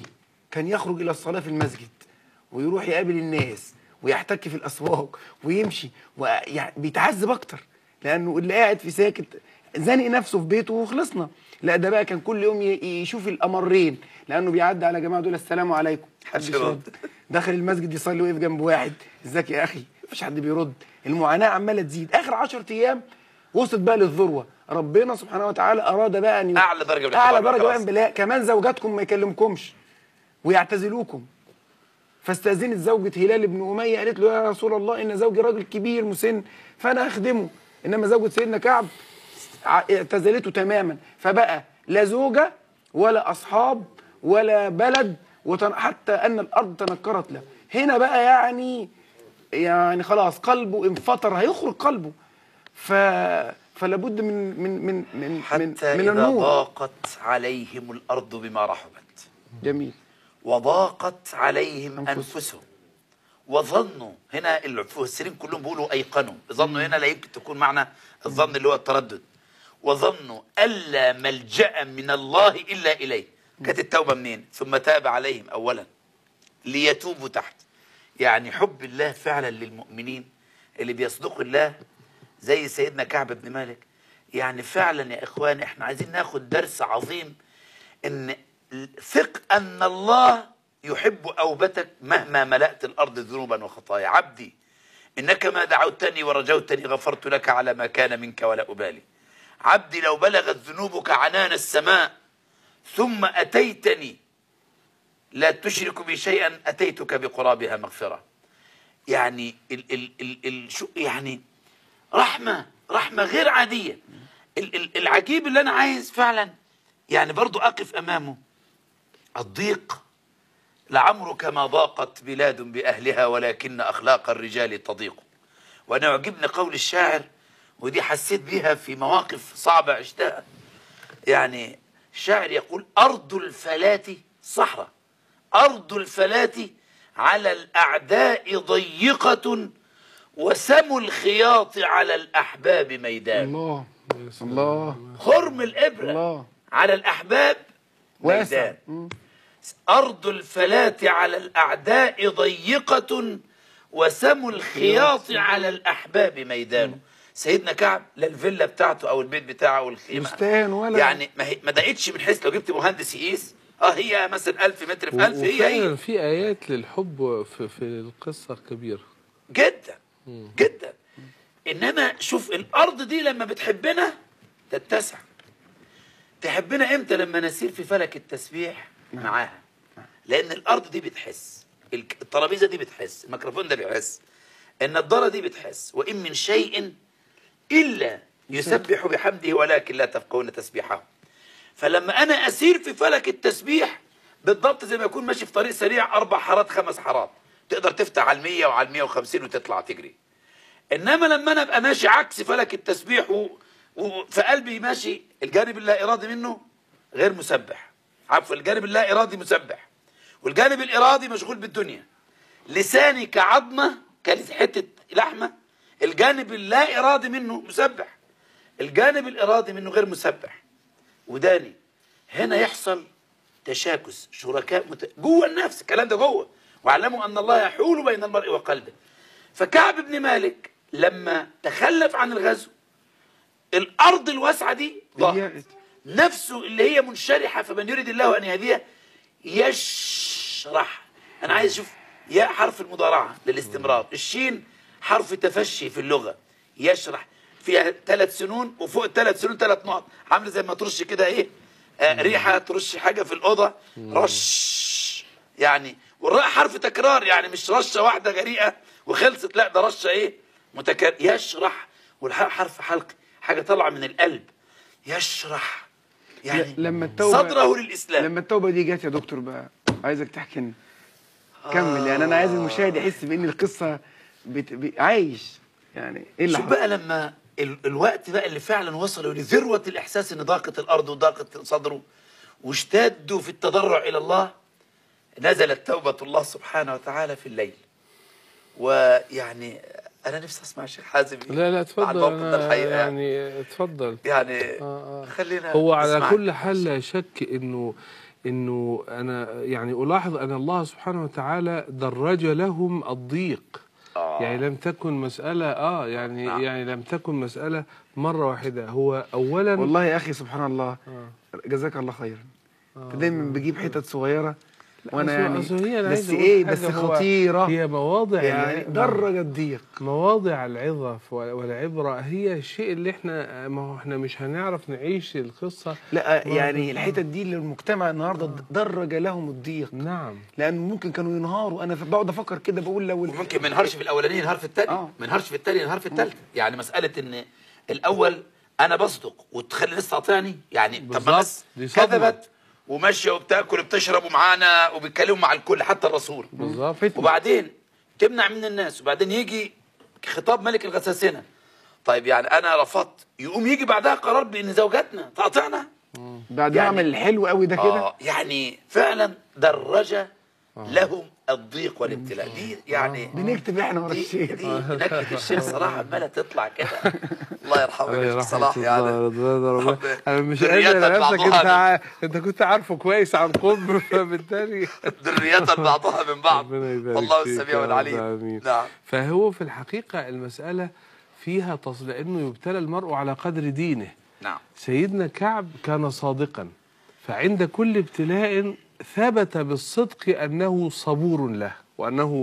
كان يخرج الى الصلاه في المسجد ويروح يقابل الناس ويحتك في الاسواق ويمشي ويعني بيتعذب اكتر لانه اللي قاعد في ساكت زانق نفسه في بيته وخلصنا لا ده بقى كان كل يوم ي- يشوف الامرين لانه بيعدي على جماعه دول السلام عليكم محدش يرد. رد دخل المسجد يصلي وقف جنب واحد ازيك يا اخي مفيش حد بيرد المعاناه عماله تزيد اخر 10 ايام وصلت بقى للذروه ربنا سبحانه وتعالى اراد بقى ان ي- أعلى درجة من اعلى الاحترام، درجه خلاص. بقى بلا كمان زوجاتكم ما يكلمكمش ويعتزلوكم فاستاذنت زوجة هلال بن أمية قالت له يا رسول الله إن زوجي راجل كبير مسن فأنا أخدمه إنما زوجة سيدنا كعب ع- اعتزلته تماما فبقى لا زوجة ولا أصحاب ولا بلد وتن... حتى أن الأرض تنكرت له هنا بقى يعني يعني خلاص قلبه انفطر هيخرج قلبه ف فلا بد من من من من من, حتى من إذا النور ضاقت عليهم الأرض بما رحبت جميل وضاقت عليهم أنفسهم. أنفسهم وظنوا هنا المفسرين كلهم بيقولوا أيقنوا ظنوا هنا لا يمكن تكون معنى الظن اللي هو التردد وظنوا ألا ملجأ من الله إلا إليه كانت التوبة منين ثم تاب عليهم أولا ليتوبوا تحت يعني حب الله فعلا للمؤمنين اللي بيصدقوا الله زي سيدنا كعب بن مالك يعني فعلا يا إخوان إحنا عايزين ناخد درس عظيم ان ثق ان الله يحب اوبتك مهما ملأت الارض ذنوبا وخطايا عبدي انك ما دعوتني ورجوتني غفرت لك على ما كان منك ولا ابالي عبدي لو بلغت ذنوبك عنان السماء ثم اتيتني لا تشرك بي شيئا اتيتك بقرابها مغفره يعني ال ال ال ال شو يعني رحمه رحمه غير عاديه ال ال العجيب اللي انا عايز فعلا يعني برضو أقف أمامه الضيق لعمرك ما ضاقت بلاد بأهلها ولكن أخلاق الرجال تضيق وأنا يعجبني قول الشاعر ودي حسيت بيها في مواقف صعبة عشتها يعني الشاعر يقول أرض الفلاة صحراء أرض الفلاة على الأعداء ضيقة وسم الخياط على الأحباب ميدان الله الله خرم الإبرة الله على الأحباب واسع ميدان مم. أرض الفلاة على الأعداء ضيقة وسم الخياط على الأحباب ميدان سيدنا كعب لا الفيلا بتاعته أو البيت بتاعه أو الخيمة فستان ولا- يعني ما, هي ما دقتش من حيث لو جبت مهندس يقيس اه هي مثلا 1000 متر في 1000 هي وفعلا هي في آيات للحب في, في القصة كبيرة جدا جدا انما شوف الارض دي لما بتحبنا تتسع تحبنا امتى لما نسير في فلك التسبيح معاها لان الارض دي بتحس الك- الترابيزه دي بتحس الميكروفون ده بيحس النضاره دي بتحس وان من شيء الا يسبح بحمده ولكن لا تفقهون تسبيحه فلما انا اسير في فلك التسبيح بالضبط زي ما يكون ماشي في طريق سريع اربع حارات خمس حارات تقدر تفتح على المية وعلى المية وخمسين وتطلع تجري انما لما انا ابقى ماشي عكس فلك التسبيح و... وفي قلبي ماشي الجانب اللا ارادي منه غير مسبح عفوا الجانب اللا ارادي مسبح والجانب الارادي مشغول بالدنيا لساني كعظمه كانت حته لحمه الجانب اللا ارادي منه مسبح الجانب الارادي منه غير مسبح وداني هنا يحصل تشاكس شركاء مت... جوه النفس الكلام ده جوه واعلموا ان الله يحول بين المرء وقلبه فكعب بن مالك لما تخلف عن الغزو الارض الواسعه دي ضاقت ضيقت. نفسه اللي هي منشرحه فمن يريد الله ان يهديها يشرح انا عايز اشوف يا حرف المضارعه للاستمرار الشين حرف تفشي في اللغه يشرح فيها ثلاث سنون وفوق الثلاث سنون ثلاث نقط عامله زي ما ترش كده ايه آه ريحه ترش حاجه في الاوضه رش يعني والراء حرف تكرار يعني مش رشه واحده جريئه وخلصت لا ده رشه ايه متكرر يشرح والحاء حرف حلق حاجه طالعه من القلب يشرح يعني ل- لما التوبة صدره للاسلام لما التوبة دي جت يا دكتور بقى عايزك تحكي لنا كمل يعني انا عايز المشاهد يحس بان القصة بت... ب... عايش يعني ايه اللي شوف حصل؟ بقى لما ال الوقت بقى اللي فعلا وصلوا لذروة الإحساس إن ضاقت الأرض وضاقت صدره واشتدوا في التضرع إلى الله نزلت توبة الله سبحانه وتعالى في الليل ويعني أنا نفسي أسمع الشيخ حازم لا لا على اتفضل الموقف ده أنا الحقيقة يعني اتفضل يعني آه، آه. خلينا هو على نسمع. كل حال لا شك انه انه انا يعني الاحظ ان الله سبحانه وتعالى درج لهم الضيق آه. يعني لم تكن مسألة اه يعني نعم. يعني لم تكن مسألة مرة واحدة هو اولا والله يا اخي سبحان الله آه. جزاك الله خيرا انت دايما بجيب حتت صغيره وانا أصل- يعني أصل هي أنا بس عايز أقول ايه حاجة بس هو خطيره هي مواضع يعني الع- درج الضيق مواضع العظة وال- والعبرة هي الشيء اللي احنا ما هو احنا مش هنعرف نعيش القصة لا مواضع- يعني الحتت دي للمجتمع النهارده درج لهم الضيق نعم لان ممكن كانوا ينهاروا انا بقعد افكر كده بقول لو ال- وممكن ما ينهارش في الاولاني ينهار في الثاني آه. ما ينهارش في الثاني ينهار في الثالثه يعني مساله ان الاول انا بصدق وتخلي الناس تقاطعني يعني طب ما بالظبط. الناس دي صدمة. كذبت وماشيه وبتاكل وبتشرب ومعانا وبيتكلموا مع الكل حتى الرسول بالظبط وبعدين تمنع من الناس وبعدين يجي خطاب ملك الغساسنه طيب يعني انا رفضت يقوم يجي بعدها قرار بان زوجاتنا تقاطعنا بعد ما يعني- اعمل الحلو قوي ده كده آه يعني فعلا درج لهم الضيق والابتلاء دي يعني بنكتب احنا ورا دي, الشيخ دي نكهة الشيخ صلاح عمالة تطلع كده الله يرحمه الله يا شيخ يرحمه صلاح يعني الله رضوان ربنا. انا مش ذرية قادر نفسك بعضها انت من- ع- انت كنت عارفه كويس عن قرب فبالتالي ذرية بعضها من بعض ربنا يبارك والله فيك السميع يا رب العليم العالمين. نعم فهو في الحقيقة المسألة فيها تصل لأنه يبتلى المرء على قدر دينه نعم سيدنا كعب كان صادقا فعند كل ابتلاء ثبت بالصدق أنه صبور له وأنه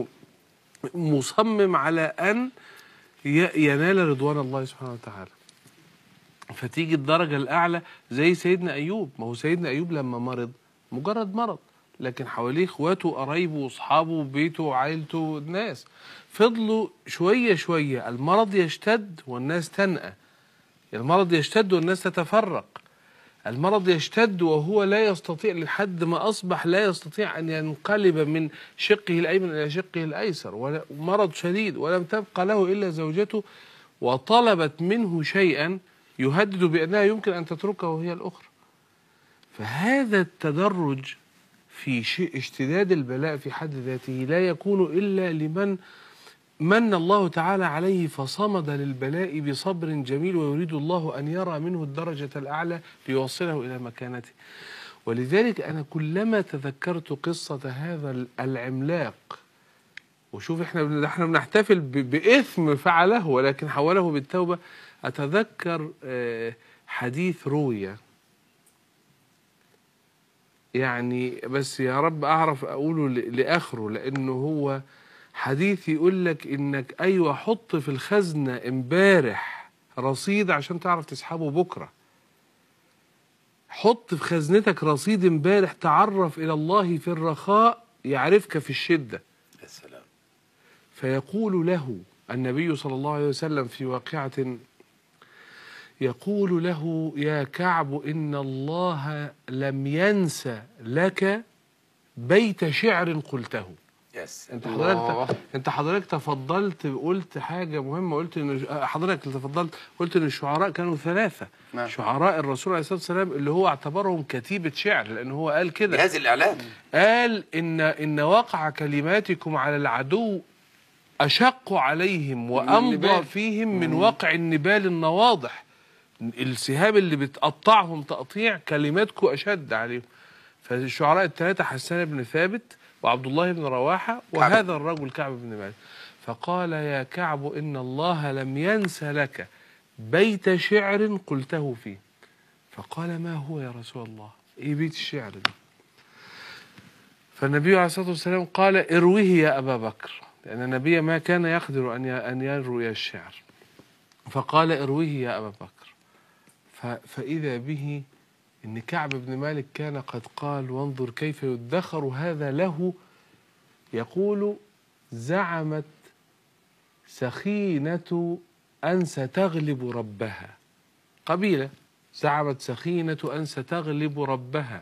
مصمم على أن ي- ينال رضوان الله سبحانه وتعالى فتيجي الدرجة الأعلى زي سيدنا أيوب ما هو سيدنا أيوب لما مرض مجرد مرض لكن حواليه اخواته وقرايبه واصحابه وبيته وعائلته والناس فضلوا شوية شوية المرض يشتد والناس تنأى المرض يشتد والناس تتفرق المرض يشتد وهو لا يستطيع لحد ما أصبح لا يستطيع أن ينقلب من شقه الأيمن إلى شقه الأيسر ولا- مرض شديد ولم تبقى له إلا زوجته وطلبت منه شيئا يهدد بأنها يمكن أن تتركه وهي الأخرى فهذا التدرج في شيء اشتداد البلاء في حد ذاته لا يكون إلا لمن من الله تعالى عليه فصمد للبلاء بصبر جميل ويريد الله أن يرى منه الدرجة الأعلى ليوصله إلى مكانته ولذلك أنا كلما تذكرت قصة هذا العملاق وشوف احنا بن- احنا بنحتفل ب- بإثم فعله ولكن حوله بالتوبة أتذكر آه، حديث روية يعني بس يا رب أعرف أقوله ل- لآخره لأنه هو حديث يقول لك إنك أيوة حط في الخزنة امبارح رصيد عشان تعرف تسحبه بكرة حط في خزنتك رصيد امبارح تعرف إلى الله في الرخاء يعرفك في الشدة يا سلام فيقول له النبي صلى الله عليه وسلم في واقعة يقول له يا كعب إن الله لم ينسى لك بيت شعر قلته يا سلام انت حضرتك انت حضرتك تفضلت قلت حاجه مهمه قلت ان حضرتك تفضلت قلت ان الشعراء كانوا ثلاثه نعم. شعراء الرسول عليه الصلاه والسلام اللي هو اعتبرهم كتيبه شعر لان هو قال كده جهاز الإعلام قال إن إن وقع كلماتكم على العدو أشق عليهم وأمضى النبال. فيهم من وقع النبال النواضح السهام اللي بتقطعهم تقطيع كلماتكم أشد عليهم فالشعراء الثلاثة حسان بن ثابت وعبد الله بن رواحة وهذا الرجل كعب بن مالك فقال يا كعب إن الله لم ينس لك بيت شعر قلته فيه فقال ما هو يا رسول الله إيه بيت الشعر ده فالنبي عليه الصلاة والسلام قال ارويه يا أبا بكر لأن النبي ما كان يقدر أن ي- أن يروي الشعر فقال ارويه يا أبا بكر ف- فإذا به إن كعب بن مالك كان قد قال وانظر كيف يدخر هذا له يقول زعمت سخينة أن ستغلب ربها قبيلة زعمت سخينة أن ستغلب ربها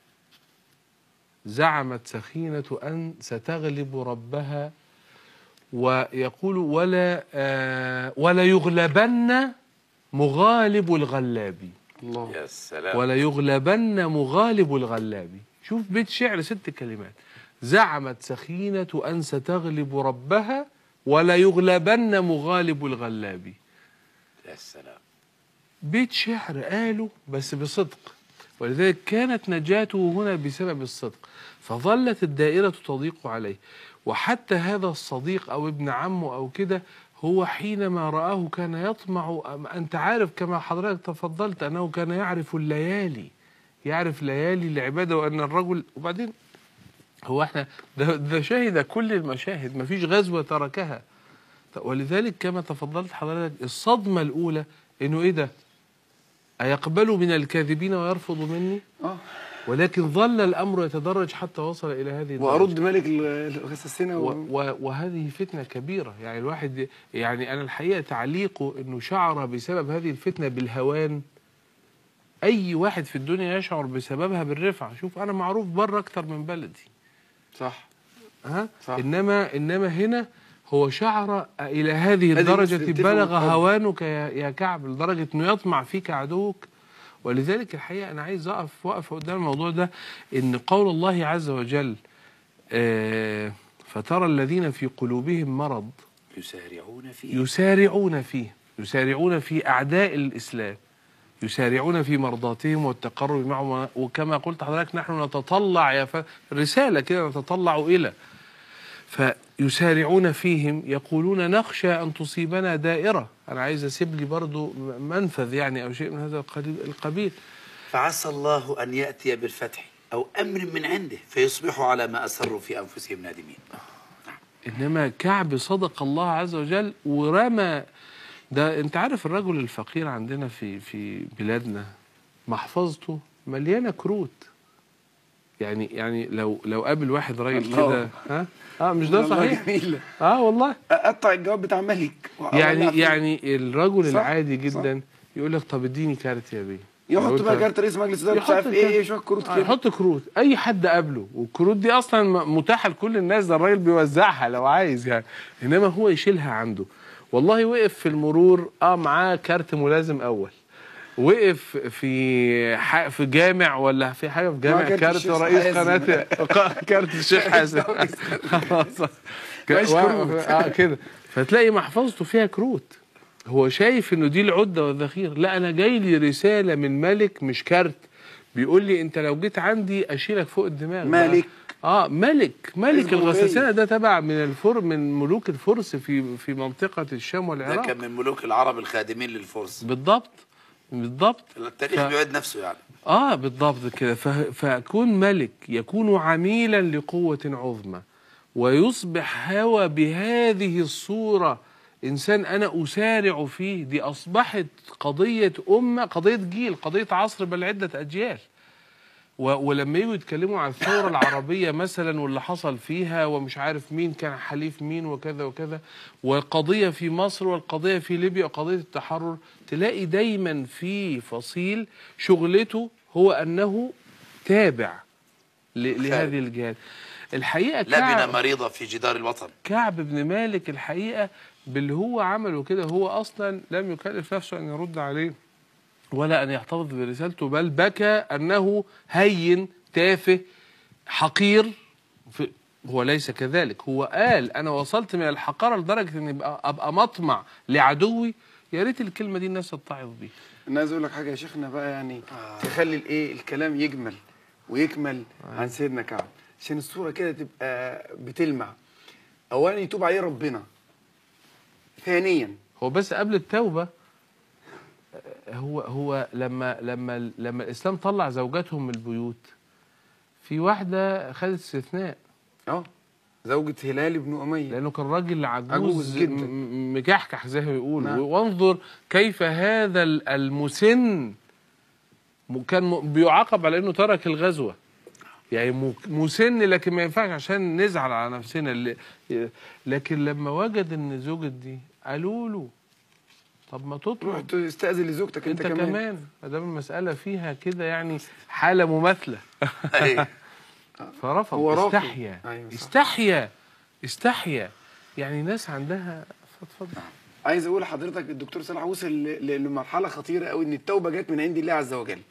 زعمت سخينة أن ستغلب ربها ويقول ولا آه ولا يغلبن مغالب الغلاب الله يا سلام ولا يغلبن مغالب الغلاب شوف بيت شعر ست كلمات زعمت سخينة أن ستغلب ربها ولا يغلبن مغالب الغلاب يا سلام بيت شعر قاله بس بصدق ولذلك كانت نجاته هنا بسبب الصدق فظلت الدائرة تضيق عليه وحتى هذا الصديق أو ابن عمه أو كده هو حينما رآه كان يطمع أم- أنت عارف كما حضرتك تفضلت أنه كان يعرف الليالي يعرف ليالي العبادة وأن الرجل وبعدين هو احنا ده, ده شهد كل المشاهد ما فيش غزوة تركها ولذلك كما تفضلت حضرتك الصدمة الأولى إنه إيه ده أيقبل من الكاذبين ويرفض مني اه ولكن ظل الأمر يتدرج حتى وصل إلى هذه الدرجة وارد ملك ال- الغساسنه و و... و وهذه فتنة كبيرة يعني الواحد يعني أنا الحقيقة تعليقه أنه شعر بسبب هذه الفتنة بالهوان أي واحد في الدنيا يشعر بسببها بالرفعة شوف أنا معروف بره أكتر من بلدي صح ها صح. انما انما هنا هو شعر الى هذه الدرجه تتفق بلغ بالقلب. هوانك يا يا كعب لدرجه انه يطمع فيك عدوك ولذلك الحقيقه انا عايز اقف واقف قدام الموضوع ده ان قول الله عز وجل آه فترى الذين في قلوبهم مرض يسارعون فيه يسارعون فيه يسارعون في اعداء الاسلام يسارعون في مرضاتهم والتقرب معهم وكما قلت حضرتك نحن نتطلع يا ف... رساله كده نتطلع الى فيسارعون فيهم يقولون نخشى ان تصيبنا دائره انا عايز اسيب لي برضو منفذ يعني او شيء من هذا القليل- القبيل فعسى الله أن يأتي بالفتح أو أمر من عنده فيصبحوا على ما أسروا في أنفسهم نادمين انما كعب صدق الله عز وجل ورمى ده انت عارف الرجل الفقير عندنا في في بلادنا محفظته مليانه كروت يعني يعني لو لو قابل واحد راجل الله. كده ها اه مش ده والله صحيح جميلة. اه والله قطع الجواب بتاع ملك وولع يعني فيه. يعني الرجل صح، العادي جدا يقول لك طب اديني كارت يا بيه يحط لو بقى أنت- كارت رئيس مجلس اداره مش يحط عارف ايه الكارت. ايه شويه كروت آه، كده يحط كروت اي حد قابله والكروت دي اصلا م- متاحه لكل الناس ده الراجل بيوزعها لو عايز يعني انما هو يشيلها عنده والله وقف في المرور اه معاه كارت ملازم اول وقف في ح... في جامع ولا في حاجه في جامع معاه كارت كارت الشيخ رئيس حازم. قناه ق- كارت الشيخ حازم خلاص ماشي كروت. اه كده فتلاقي محفظته فيها كروت هو شايف انه دي العده والذخيره لا انا جاي لي رساله من ملك مش كارت بيقول لي انت لو جيت عندي اشيلك فوق الدماغ ملك. اه ملك ملك اسمه الغساسنه ملك. ده تبع من الفر من ملوك الفرس في في منطقه الشام ده والعراق كان من ملوك العرب الخادمين للفرس بالضبط بالضبط التاريخ ف- بيعيد نفسه يعني اه بالضبط كده ف- فكون ملك يكون عميلا لقوة عظمى ويصبح هوى بهذه الصورة إنسان أنا أسارع فيه دي أصبحت قضية أمة قضية جيل قضية عصر بل عدة أجيال و- ولما يجوا يتكلموا عن الثورة العربية مثلا واللي حصل فيها ومش عارف مين كان حليف مين وكذا وكذا والقضية في مصر والقضية في ليبيا وقضية التحرر تلاقي دايما في فصيل شغلته هو أنه تابع ل- لهذه الجهات الحقيقة لبنة كعب, مريضة في جدار الوطن كعب بن مالك الحقيقة باللي هو عمله كده هو أصلا لم يكلف نفسه أن يرد عليه ولا أن يحتفظ برسالته بل بكى أنه هين تافه حقير في هو ليس كذلك هو قال أنا وصلت من الحقارة لدرجة أن أبقى, أبقى مطمع لعدوي يا ريت الكلمة دي الناس تتعظ بيها انا عايز اقول لك حاجه يا شيخنا بقى يعني تخلي الايه الكلام يجمل ويكمل عن سيدنا كعب عشان الصوره كده تبقى بتلمع اولا يتوب عليه ربنا ثانيا هو بس قبل التوبة آه، هو هو لما لما لما الإسلام طلع زوجاتهم من البيوت في واحدة خدت استثناء اه زوجة هلال بن أمية لانه كان راجل عجوز عجوز جدا. م- مكحكح زي ما بيقولوا نعم. وانظر كيف هذا ال- المسن م- كان م- بيعاقب على انه ترك الغزوه يعني م- مسن لكن ما ينفعش عشان نزعل على نفسنا اللي لكن لما وجد ان زوجة دي قالوا له طب ما روح تطلب تستأذن لزوجتك انت انت, كمان ما دام المساله فيها كده يعني حاله مماثله أيوة. فرفض هو رافض. استحيا أيوة صح. استحيا استحيا يعني ناس عندها اتفضل عايز اقول لحضرتك الدكتور صلاح وصل ل- ل- لمرحله خطيره قوي ان التوبه جت من عند الله عز وجل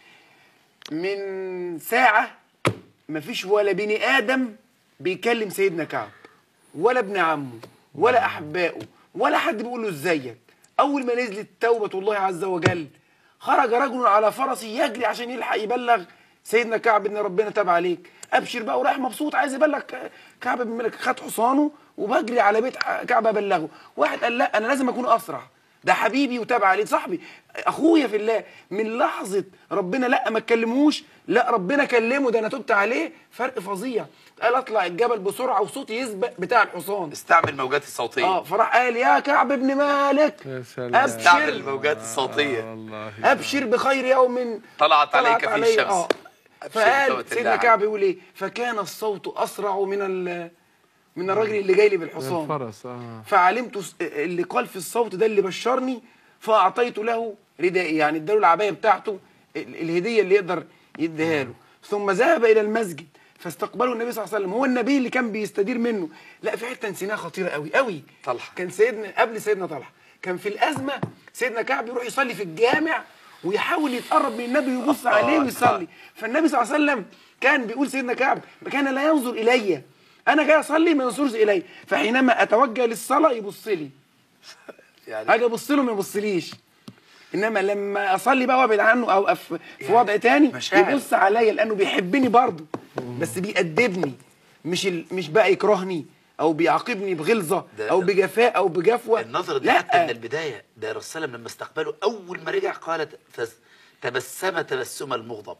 من ساعه مفيش ولا بني ادم بيكلم سيدنا كعب ولا ابن عمه ولا احبائه ولا حد بيقول له ازيك اول ما نزلت توبه الله عز وجل خرج رجل على فرس يجري عشان يلحق يبلغ سيدنا كعب ان ربنا تاب عليك ابشر بقى ورايح مبسوط عايز يبلغ ك- كعب بن مالك خد حصانه وبجري على بيت ح- كعب ابلغه واحد قال لا انا لازم اكون اسرع ده حبيبي وتاب عليه صاحبي اخويا في الله من لحظه ربنا لا ما تكلموش لا ربنا كلمه ده انا تبت عليه فرق فظيع قال اطلع الجبل بسرعه وصوتي يسبق بتاع الحصان استعمل الموجات الصوتيه اه فراح قال يا كعب بن مالك يا سلام. استعمل ابشر الموجات الصوتيه والله ابشر بخير يوم طلعت عليك فيه علي- الشمس. آه. أبشر فقال بتوبة سيدنا الله كعب يقول ايه فكان الصوت اسرع من ال من الراجل اللي جاي لي بالحصان الفرس اه فعلمت س- اللي قال في الصوت ده اللي بشرني فاعطيت له ردائي يعني اداله العبايه بتاعته ال- الهديه اللي يقدر يديها له ثم ذهب الى المسجد فاستقبله النبي صلى الله عليه وسلم هو النبي اللي كان بيستدير منه لا في حته نسيناها خطيره قوي قوي طلحة. كان سيدنا قبل سيدنا طلحه كان في الازمه سيدنا كعب يروح يصلي في الجامع ويحاول يتقرب من النبي ويبص عليه ويصلي فالنبي صلى الله عليه وسلم كان بيقول سيدنا كعب كان لا ينظر الي انا جاي اصلي ما ينظرش الي فحينما اتوجه للصلاه يبص لي يعني اجي ابص له ما يبصليش انما لما اصلي بقى وابعد عنه او أف في وضع تاني مشاعر. يبص عليا لانه بيحبني برضه بس بيأدبني مش ال... مش بقى يكرهني او بيعاقبني بغلظه ده- او ده- بجفاء او بجفوه النظرة دي لا حتى من البداية ده الرسول صلى الله عليه وسلم لما استقبله أول ما رجع قال فس- تبسم تبسم المغضب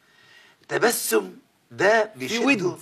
تبسم ده في بيشده ود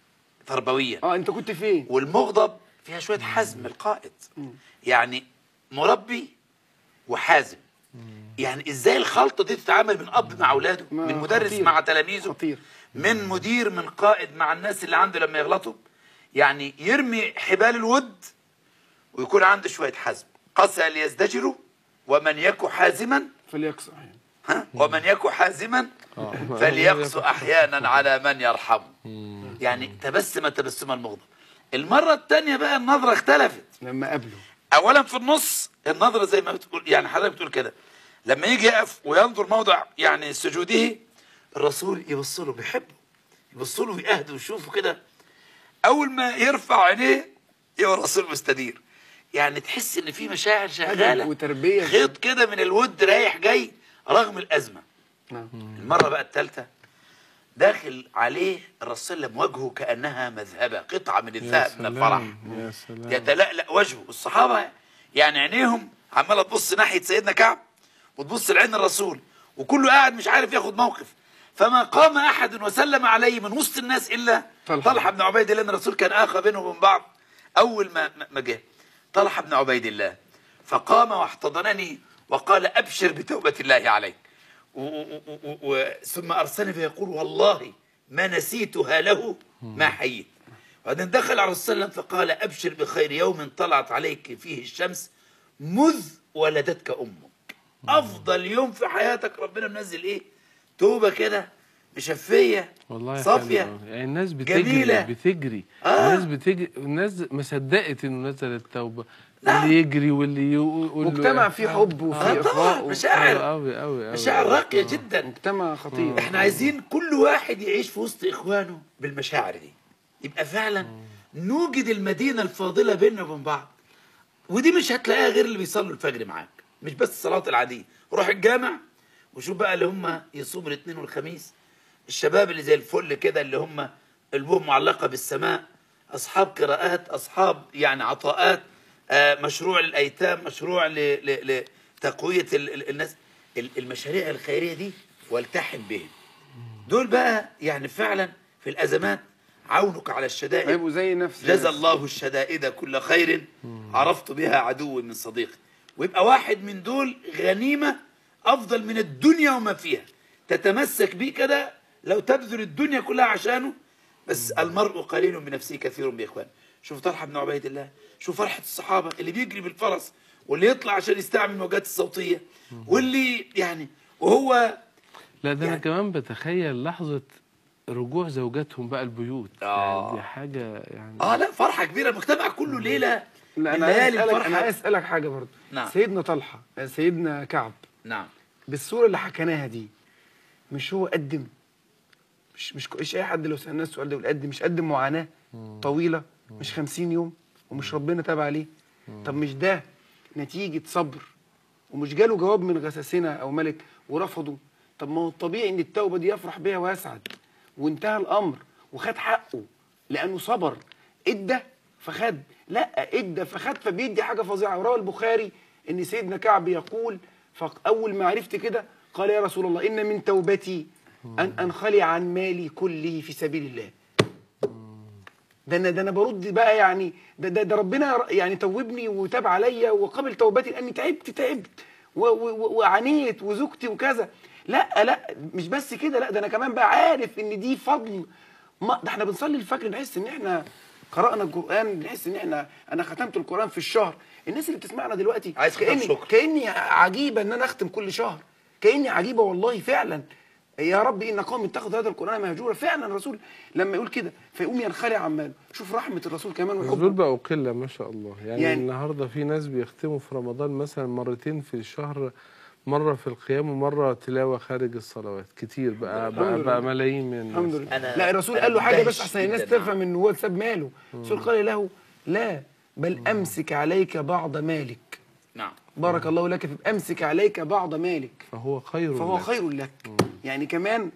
تربويا اه انت كنت فين والمغضب فيها شوية حزم القائد يعني مربي وحازم يعني ازاي الخلطة دي تتعامل من أب مع أولاده ما من مدرس خطير. مع تلاميذه خطير. من مدير من قائد مع الناس اللي عنده لما يغلطوا يعني يرمي حبال الود ويكون عنده شوية حزم قسى ليزدجروا ومن يك حازما فليقصى ها ومن يك حازما آه. فليقسو احيانا على من يرحمه يعني تبسم تبسم المغضب المرة الثانية بقى النظرة اختلفت لما قابله اولا في النص النظرة زي ما بتقول يعني حضرتك بتقول كده لما يجي يقف وينظر موضع يعني سجوده الرسول يبص له بيحبه يبص له ويأهده ويشوفه كده اول ما يرفع عينيه يبقى الرسول مستدير يعني تحس ان في مشاعر شغاله وتربية. خيط كده من الود رايح جاي رغم الازمه نعم المره بقى الثالثه داخل عليه الرسول صلى الله عليه وسلم وجهه كانها مذهبه قطعه من يا الذهب من الفرح سلام يا سلام يتلألأ وجهه الصحابه يعني عينيهم عماله تبص ناحيه سيدنا كعب وتبص لعين الرسول وكله قاعد مش عارف ياخد موقف فما قام احد وسلم عليه من وسط الناس الا طلحة. طلحه بن عبيد الله ان الرسول كان اخى بينه وبين بعض اول ما ما- ما جه طلحه بن عبيد الله فقام واحتضنني وقال ابشر بتوبه الله عليك و- و- و- و- ثم ارسلني فيقول والله ما نسيتها له ما حييت وبعدين دخل على الرسول صلى الله عليه وسلم فقال ابشر بخير يوم طلعت عليك فيه الشمس مذ ولدتك امك افضل يوم في حياتك ربنا منزل ايه توبه كده مشفيه والله صافيه حلو. يعني الناس بتجري جميلة. بتجري آه. الناس بتجري الناس ما صدقت انه نزل التوبه نعم. اللي يجري واللي يقول له مجتمع فيه حب وفيه آه طبعا اخاء و- مشاعر قوي قوي قوي مشاعر راقيه جدا مجتمع خطير احنا عايزين كل واحد يعيش في وسط اخوانه بالمشاعر دي يبقى فعلا نوجد المدينه الفاضله بيننا وبين بعض ودي مش هتلاقيها غير اللي بيصلوا الفجر معاك مش بس الصلاه العاديه روح الجامع وشوف بقى اللي هم يصوموا الاثنين والخميس الشباب اللي زي الفل كده اللي هم قلوبهم معلقه بالسماء اصحاب قراءات اصحاب يعني عطاءات آه، مشروع للايتام مشروع ل- ل- لتقويه ال- ال- الناس ال- المشاريع الخيريه دي والتحم بهم دول بقى يعني فعلا في الازمات عونك على الشدائد هيبقوا زي نفس جزى الله الشدائد كل خير عرفت بها عدو من صديق ويبقى واحد من دول غنيمة أفضل من الدنيا وما فيها تتمسك بيه كده لو تبذل الدنيا كلها عشانه بس المرء قليل بنفسه كثير بإخوان شوف طلحة بن عبيد الله شوف فرحة الصحابة اللي بيجري بالفرس واللي يطلع عشان يستعمل الموجات الصوتية واللي يعني وهو لا ده انا يعني- كمان بتخيل لحظه رجوع زوجاتهم بقى البيوت آه. يعني دي حاجه يعني اه لا فرحة كبيرة المجتمع كله ليلة لا من انا عايز ليالي اسالك انا الفرحة عايز اسالك حاجه برضه نعم. سيدنا طلحه سيدنا كعب نعم بالصوره اللي حكيناها دي مش هو قدم مش مش مش اي حد لو سالناه السؤال ده يقول قدم مش قدم معاناه طويله مش 50 يوم ومش ربنا تاب عليه طب مش ده نتيجه صبر ومش جاله جواب من غساسنه او ملك ورفضه طب ما هو الطبيعي ان التوبه دي يفرح بها ويسعد وانتهى الامر وخد حقه لانه صبر ادى فخد لا ادى فخد فبيدي حاجه فظيعه وروى البخاري ان سيدنا كعب يقول فاول ما عرفت كده قال يا رسول الله ان من توبتي ان انخلع عن مالي كله في سبيل الله ده انا ده انا برد بقى يعني ده ده, ده ربنا يعني توبني وتاب عليا وقبل توبتي لاني تعبت تعبت و- و- و- وعانيت وزوجتي وكذا لا لا مش بس كده لا ده انا كمان بقى عارف ان دي فضل ما ده احنا بنصلي الفجر نحس ان احنا قرانا القران نحس ان احنا انا ختمت القران في الشهر الناس اللي بتسمعنا دلوقتي عايز ختام كاني شكر. كاني عجيبه ان انا اختم كل شهر كاني عجيبه والله فعلا يا رب ان قوم اتخذوا هذا القران مهجورا فعلا الرسول لما يقول كده فيقوم ينخلع عن ماله شوف رحمه الرسول كمان دول وحبه بقوا قلة ما شاء الله يعني, يعني- يعني النهارده في ناس بيختموا في رمضان مثلا مرتين في الشهر مرة في القيام ومرة تلاوة خارج الصلوات كتير بقى الحمد بقى, بقى لله. ملايين من الحمد الناس لله أنا- لا الرسول أنا قال له حاجه بس مندهش عشان الناس جداً، نعم. تفهم ان هو ساب ماله الرسول قال له لا بل امسك عليك بعض مالك نعم بارك الله لك في امسك عليك بعض مالك فهو خير فهو لك. خير لك يعني كمان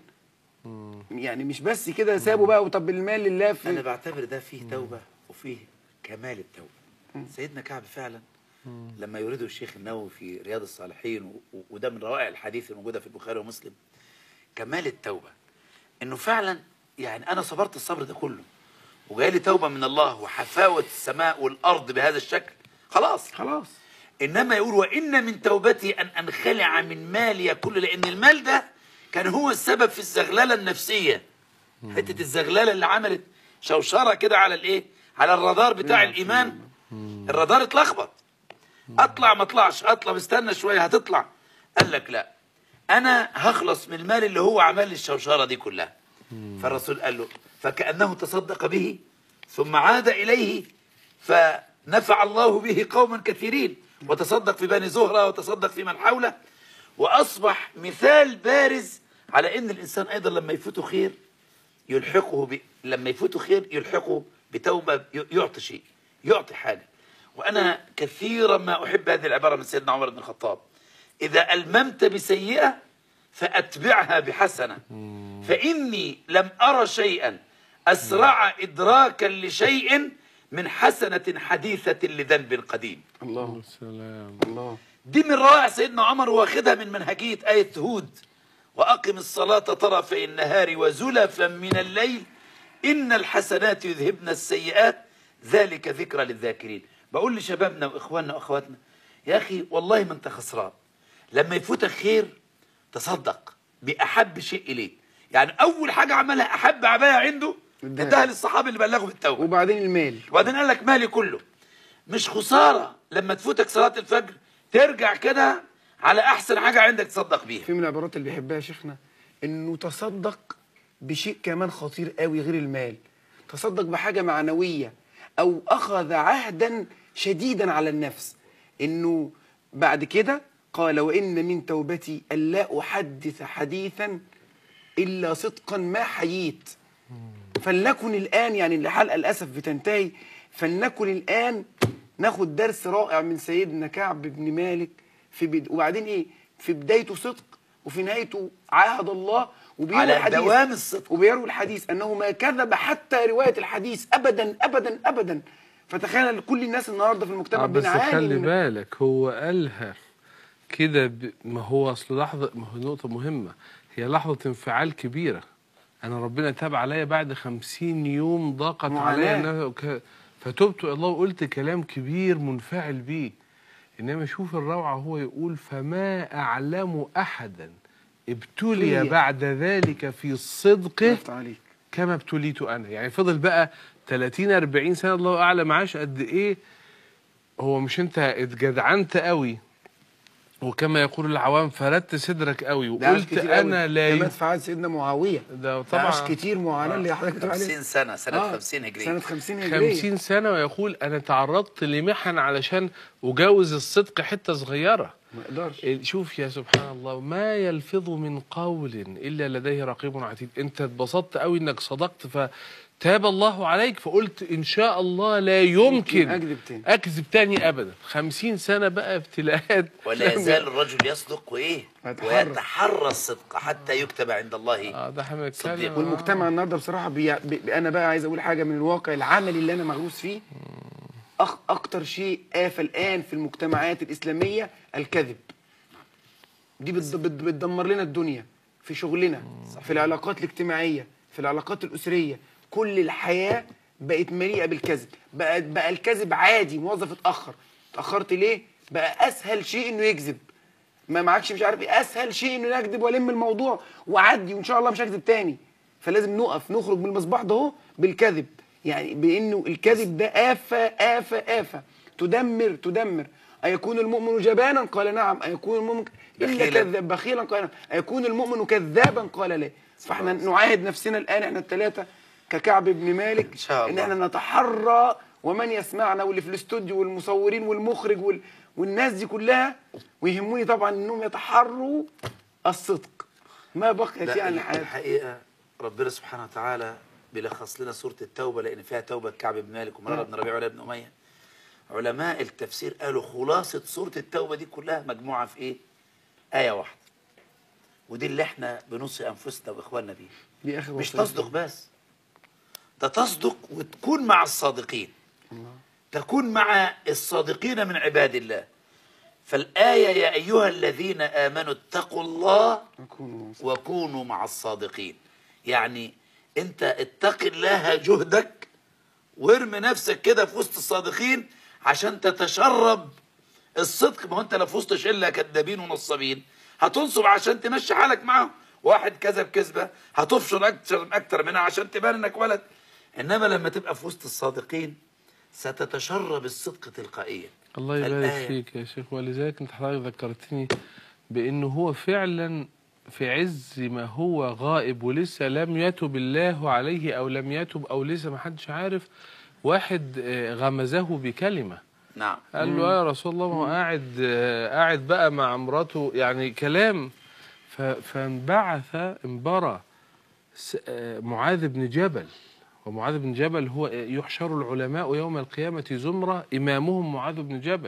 يعني مش بس كده سابه بقى وطب المال لله انا في بعتبر ده فيه توبه وفيه كمال التوبه سيدنا كعب فعلا لما يريده الشيخ النووي في رياض الصالحين و- و- وده من روائع الحديث الموجوده في البخاري ومسلم كمال التوبه انه فعلا يعني انا صبرت الصبر ده كله وجاي توبه من الله وحفاوه السماء والارض بهذا الشكل خلاص خلاص انما يقول وان من توبتي ان انخلع من مالي كله لان المال ده كان هو السبب في الزغلله النفسيه حته الزغلله اللي عملت شوشره كده على الايه على الرادار بتاع الايمان الرادار اتلخبط اطلع ما اطلعش اطلع استنى شويه هتطلع قال لك لا انا هخلص من المال اللي هو عمل لي الشوشره دي كلها فالرسول قال له فكانه تصدق به ثم عاد اليه فنفع الله به قوما كثيرين وتصدق في بني زهره وتصدق في من حوله واصبح مثال بارز على ان الانسان ايضا لما يفوته خير يلحقه ب... لما يفوته خير يلحقه بتوبه ي- يعطي شيء يعطي حاجه وانا كثيرا ما احب هذه العباره من سيدنا عمر بن الخطاب اذا الممت بسيئه فاتبعها بحسنه فاني لم ارى شيئا اسرع ادراكا لشيء من حسنه حديثه لذنب قديم الله سلام الله دي من روائع سيدنا عمر واخدها من منهجية آية هود وأقم الصلاة طرفي النهار وزلفا من الليل إن الحسنات يذهبن السيئات ذلك ذكرى للذاكرين بقول لشبابنا وإخواننا وأخواتنا يا أخي والله ما أنت خسران لما يفوتك خير تصدق بأحب شيء إليك يعني أول حاجة عملها أحب عباية عنده اداها. اداها للصحابة اللي بلغوا بالتوبة وبعدين المال وبعدين قال لك مالي كله مش خسارة لما تفوتك صلاة الفجر ترجع كده على أحسن حاجة عندك تصدق بيها في من العبارات اللي بيحبها شيخنا انه تصدق بشيء كمان خطير قوي غير المال تصدق بحاجه معنويه او اخذ عهدا شديدا على النفس انه بعد كده قال وان من توبتي الا احدث حديثا الا صدقا ما حييت فلنكن الآن يعني الحلقة للأسف بتنتهي فلنكن الآن ناخد درس رائع من سيدنا كعب بن مالك في بد... وبعدين إيه في بدايته صدق وفي نهايته عاهد الله وبيروي على الحديث دوام الصدق. وبيروي الحديث أنه ما كذب حتى رواية الحديث أبدا أبدا أبدا فتخيل كل الناس النهارده في المجتمع آه بس بنعاني خلي من- بالك هو قالها كده ب... ما هو اصل لحظه ما هو نقطه مهمه هي لحظه انفعال كبيره انا ربنا تاب عليا بعد خمسين يوم ضاقت عليا معاناة. إنها ك... فتبت إلى الله وقلت كلام كبير منفعل بيه انما شوف الروعه هو يقول فما اعلم احدا ابتلي ابتلي. بعد ذلك في صدقه يفتح عليك كما ابتليت انا يعني فضل بقى 30 40 سنه الله اعلم عاش قد ايه هو مش انت اتجدعنت قوي وكما يقول العوام فردت صدرك قوي ده عاش وقلت كتير انا قوي. لا ده ي... مات في عهد سيدنا معاوية ده ده عاش طبعا كتير معاناة اللي حضرتك بتقول عليه 50 سنة سنة آه، 50 هجرية سنة 50 هجرية 50 سنه ويقول انا تعرضت لمحن علشان اجاوز الصدق حته صغيره ما اقدرش شوف يا سبحان الله ما يلفظ من قول الا لديه رقيب عتيد انت اتبسطت قوي انك صدقت تاب الله عليك فقلت ان شاء الله لا يمكن أكذب تاني. اكذب تاني ابدا خمسين سنه بقى ابتلاءات ولا يزال الرجل يصدق وايه ويتحرى. ويتحرى الصدق حتى يكتب عند الله اه ده احنا صديق. بنتكلم والمجتمع النهارده بصراحه بي... بي... انا بقى عايز اقول حاجه من الواقع العملي اللي انا مغروس فيه أخ... اكتر شيء آفة الان في المجتمعات الاسلاميه الكذب دي بت... بت... بتدمر لنا الدنيا في شغلنا في العلاقات الاجتماعيه في العلاقات الاسريه كل الحياه بقت مليئه بالكذب بقى بقى الكذب عادي موظف اتاخر اتاخرت ليه بقى اسهل شيء انه يكذب ما معكش مش عارف ايه اسهل شيء انه نكذب والم الموضوع واعدي وان شاء الله مش هكذب تاني فلازم نقف نخرج من المصباح ده اهو بالكذب يعني بانه الكذب ده آفة آفة آفة تدمر تدمر أيكون المؤمن جبانا قال نعم أيكون المؤمن إلا بخيلا. كذاب بخيلا قال نعم أيكون المؤمن كذابا قال لا فاحنا نعاهد نفسنا الآن احنا الثلاثة ككعب بن مالك إن شاء إن الله. احنا نتحرى ومن يسمعنا واللي في الاستوديو والمصورين والمخرج وال... والناس دي كلها ويهموني طبعا انهم يتحروا الصدق ما بقيت لا يعني حياتي الحقيقه ربنا سبحانه وتعالى بيلخص لنا سوره التوبه لان فيها توبه كعب بن مالك ومراره بن ربيعه وعلي بن اميه علماء التفسير قالوا خلاصه سوره التوبه دي كلها مجموعه في ايه؟ ايه واحده ودي اللي احنا بنوصي انفسنا واخواننا بيها دي اخر مش وصية. تصدق بس ده تصدق وتكون مع الصادقين تكون مع الصادقين من عباد الله فالآية يا أيها الذين آمنوا اتقوا الله أكون وكونوا مع الصادقين يعني انت اتق الله جهدك وارمي نفسك كده في وسط الصادقين عشان تتشرب الصدق ما هو انت لو في وسط شله كذابين ونصابين هتنصب عشان تمشي حالك معاهم واحد كذب كذبه هتفشل اكتر اكتر منها عشان تبان انك ولد انما لما تبقى في وسط الصادقين ستتشرب الصدق تلقائيا الله يبارك فالآية- فيك يا شيخ ولذلك انت حضرتك ذكرتني بانه هو فعلا في عز ما هو غائب ولسه لم يتب الله عليه او لم يتب او لسه ما حدش عارف واحد آه، غمزه بكلمه نعم قال له يا رسول الله ما هو قاعد آه، قاعد بقى مع مراته يعني كلام ف- فانبعث انبرى س- آه، معاذ بن جبل ومعاذ بن جبل هو يحشر العلماء يوم القيامة زمرة إمامهم معاذ بن جبل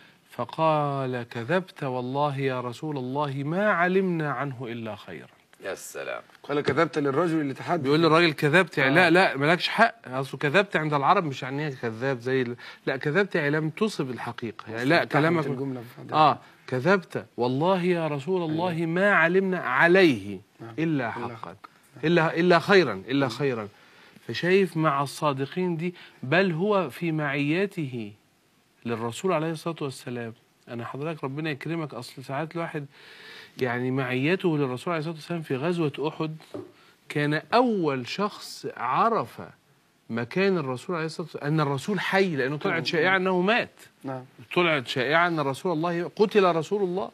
فقال كذبت والله يا رسول الله ما علمنا عنه إلا خيرا يا سلام قال كذبت للرجل اللي تحدث بيقول للراجل كذبت يعني لا لا مالكش حق اصل كذبت عند العرب مش يعني كذاب زي ال- لا كذبت يعني لم تصب الحقيقه يعني لا كلامك الجملة اه كذبت والله يا رسول الله ما علمنا عليه الا حقا الا الا خيرا الا خيرا فشايف مع الصادقين دي بل هو في معيته للرسول عليه الصلاه والسلام انا حضرتك ربنا يكرمك اصل ساعات الواحد يعني معيته للرسول عليه الصلاه والسلام في غزوه احد كان اول شخص عرف مكان الرسول عليه الصلاه والسلام ان الرسول حي لانه طلعت شائعه انه مات نعم طلعت شائعه ان رسول الله قتل رسول الله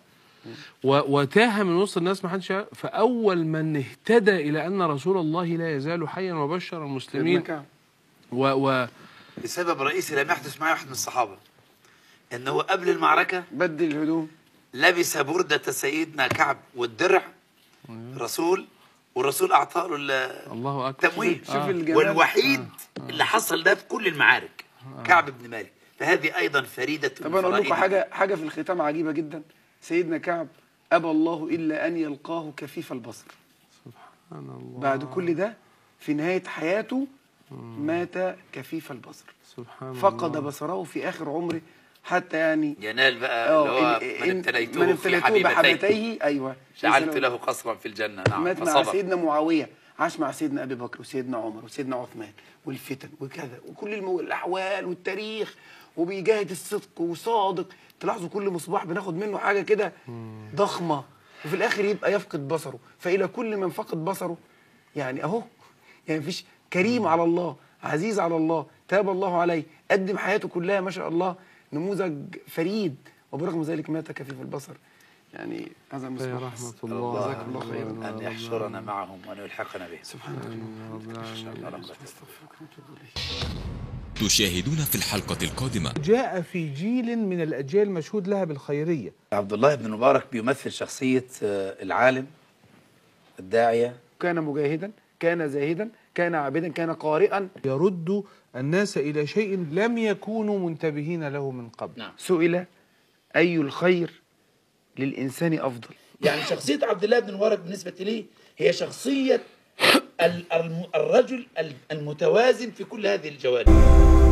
و- وتاه من وسط الناس ما حدش يعرف. فاول من اهتدى الى ان رسول الله لا يزال حيا وبشر المسلمين سيدنا و, و لسبب رئيسي لم يحدث معي واحد من الصحابه انه قبل المعركه بدل الهدوم لبس بردة سيدنا كعب والدرع رسول والرسول أعطاه له ال- الله اكبر التمويل شوف الجمال. والوحيد اللي حصل ده في كل المعارك كعب بن مالك فهذه أيضا فريدة طب انا اقول لكم فرائد. حاجه حاجه في الختام عجيبه جدا سيدنا كعب ابى الله الا ان يلقاه كفيف البصر سبحان الله بعد كل ده في نهايه حياته مات كفيف البصر سبحان فقد الله بصره في اخر عمره حتى يعني ينال بقى اه اللي هو إن- من إن- ابتليته من في ابتليته حبيبتيه بحبتيه ايوه جعلت ليس له قصرا في الجنة نعم مات مع فصبر سيدنا معاويه عاش مع سيدنا ابي بكر وسيدنا عمر وسيدنا عثمان والفتن وكذا وكل المو... الاحوال والتاريخ وبيجاهد الصدق وصادق تلاحظوا كل مصباح بناخد منه حاجه كده ضخمه وفي الاخر يبقى يفقد بصره فالى كل من فقد بصره يعني اهو يعني مفيش كريم على الله عزيز على الله تاب الله عليه قدم حياته كلها ما شاء الله نموذج فريد وبرغم ذلك مات كفيف البصر يعني هذا يا المصباح رحمة الله الله جزاك الله خيرا أن يحشرنا معهم وأن يلحقنا بهم سبحانك يا رب العالمين. تشاهدون في الحلقة القادمة جاء في جيل من الأجيال مشهود لها بالخيرية عبد الله بن مبارك بيمثل شخصية آه، العالم الداعية كان مجاهدا كان زاهدا كان عابدا كان قارئا يرد الناس إلى شيء لم يكونوا منتبهين له من قبل نعم سئل أي الخير للإنسان أفضل يعني شخصية عبد الله بن المبارك بالنسبة لي هي شخصية ال- الم- الرجل ال- المتوازن في كل هذه الجوانب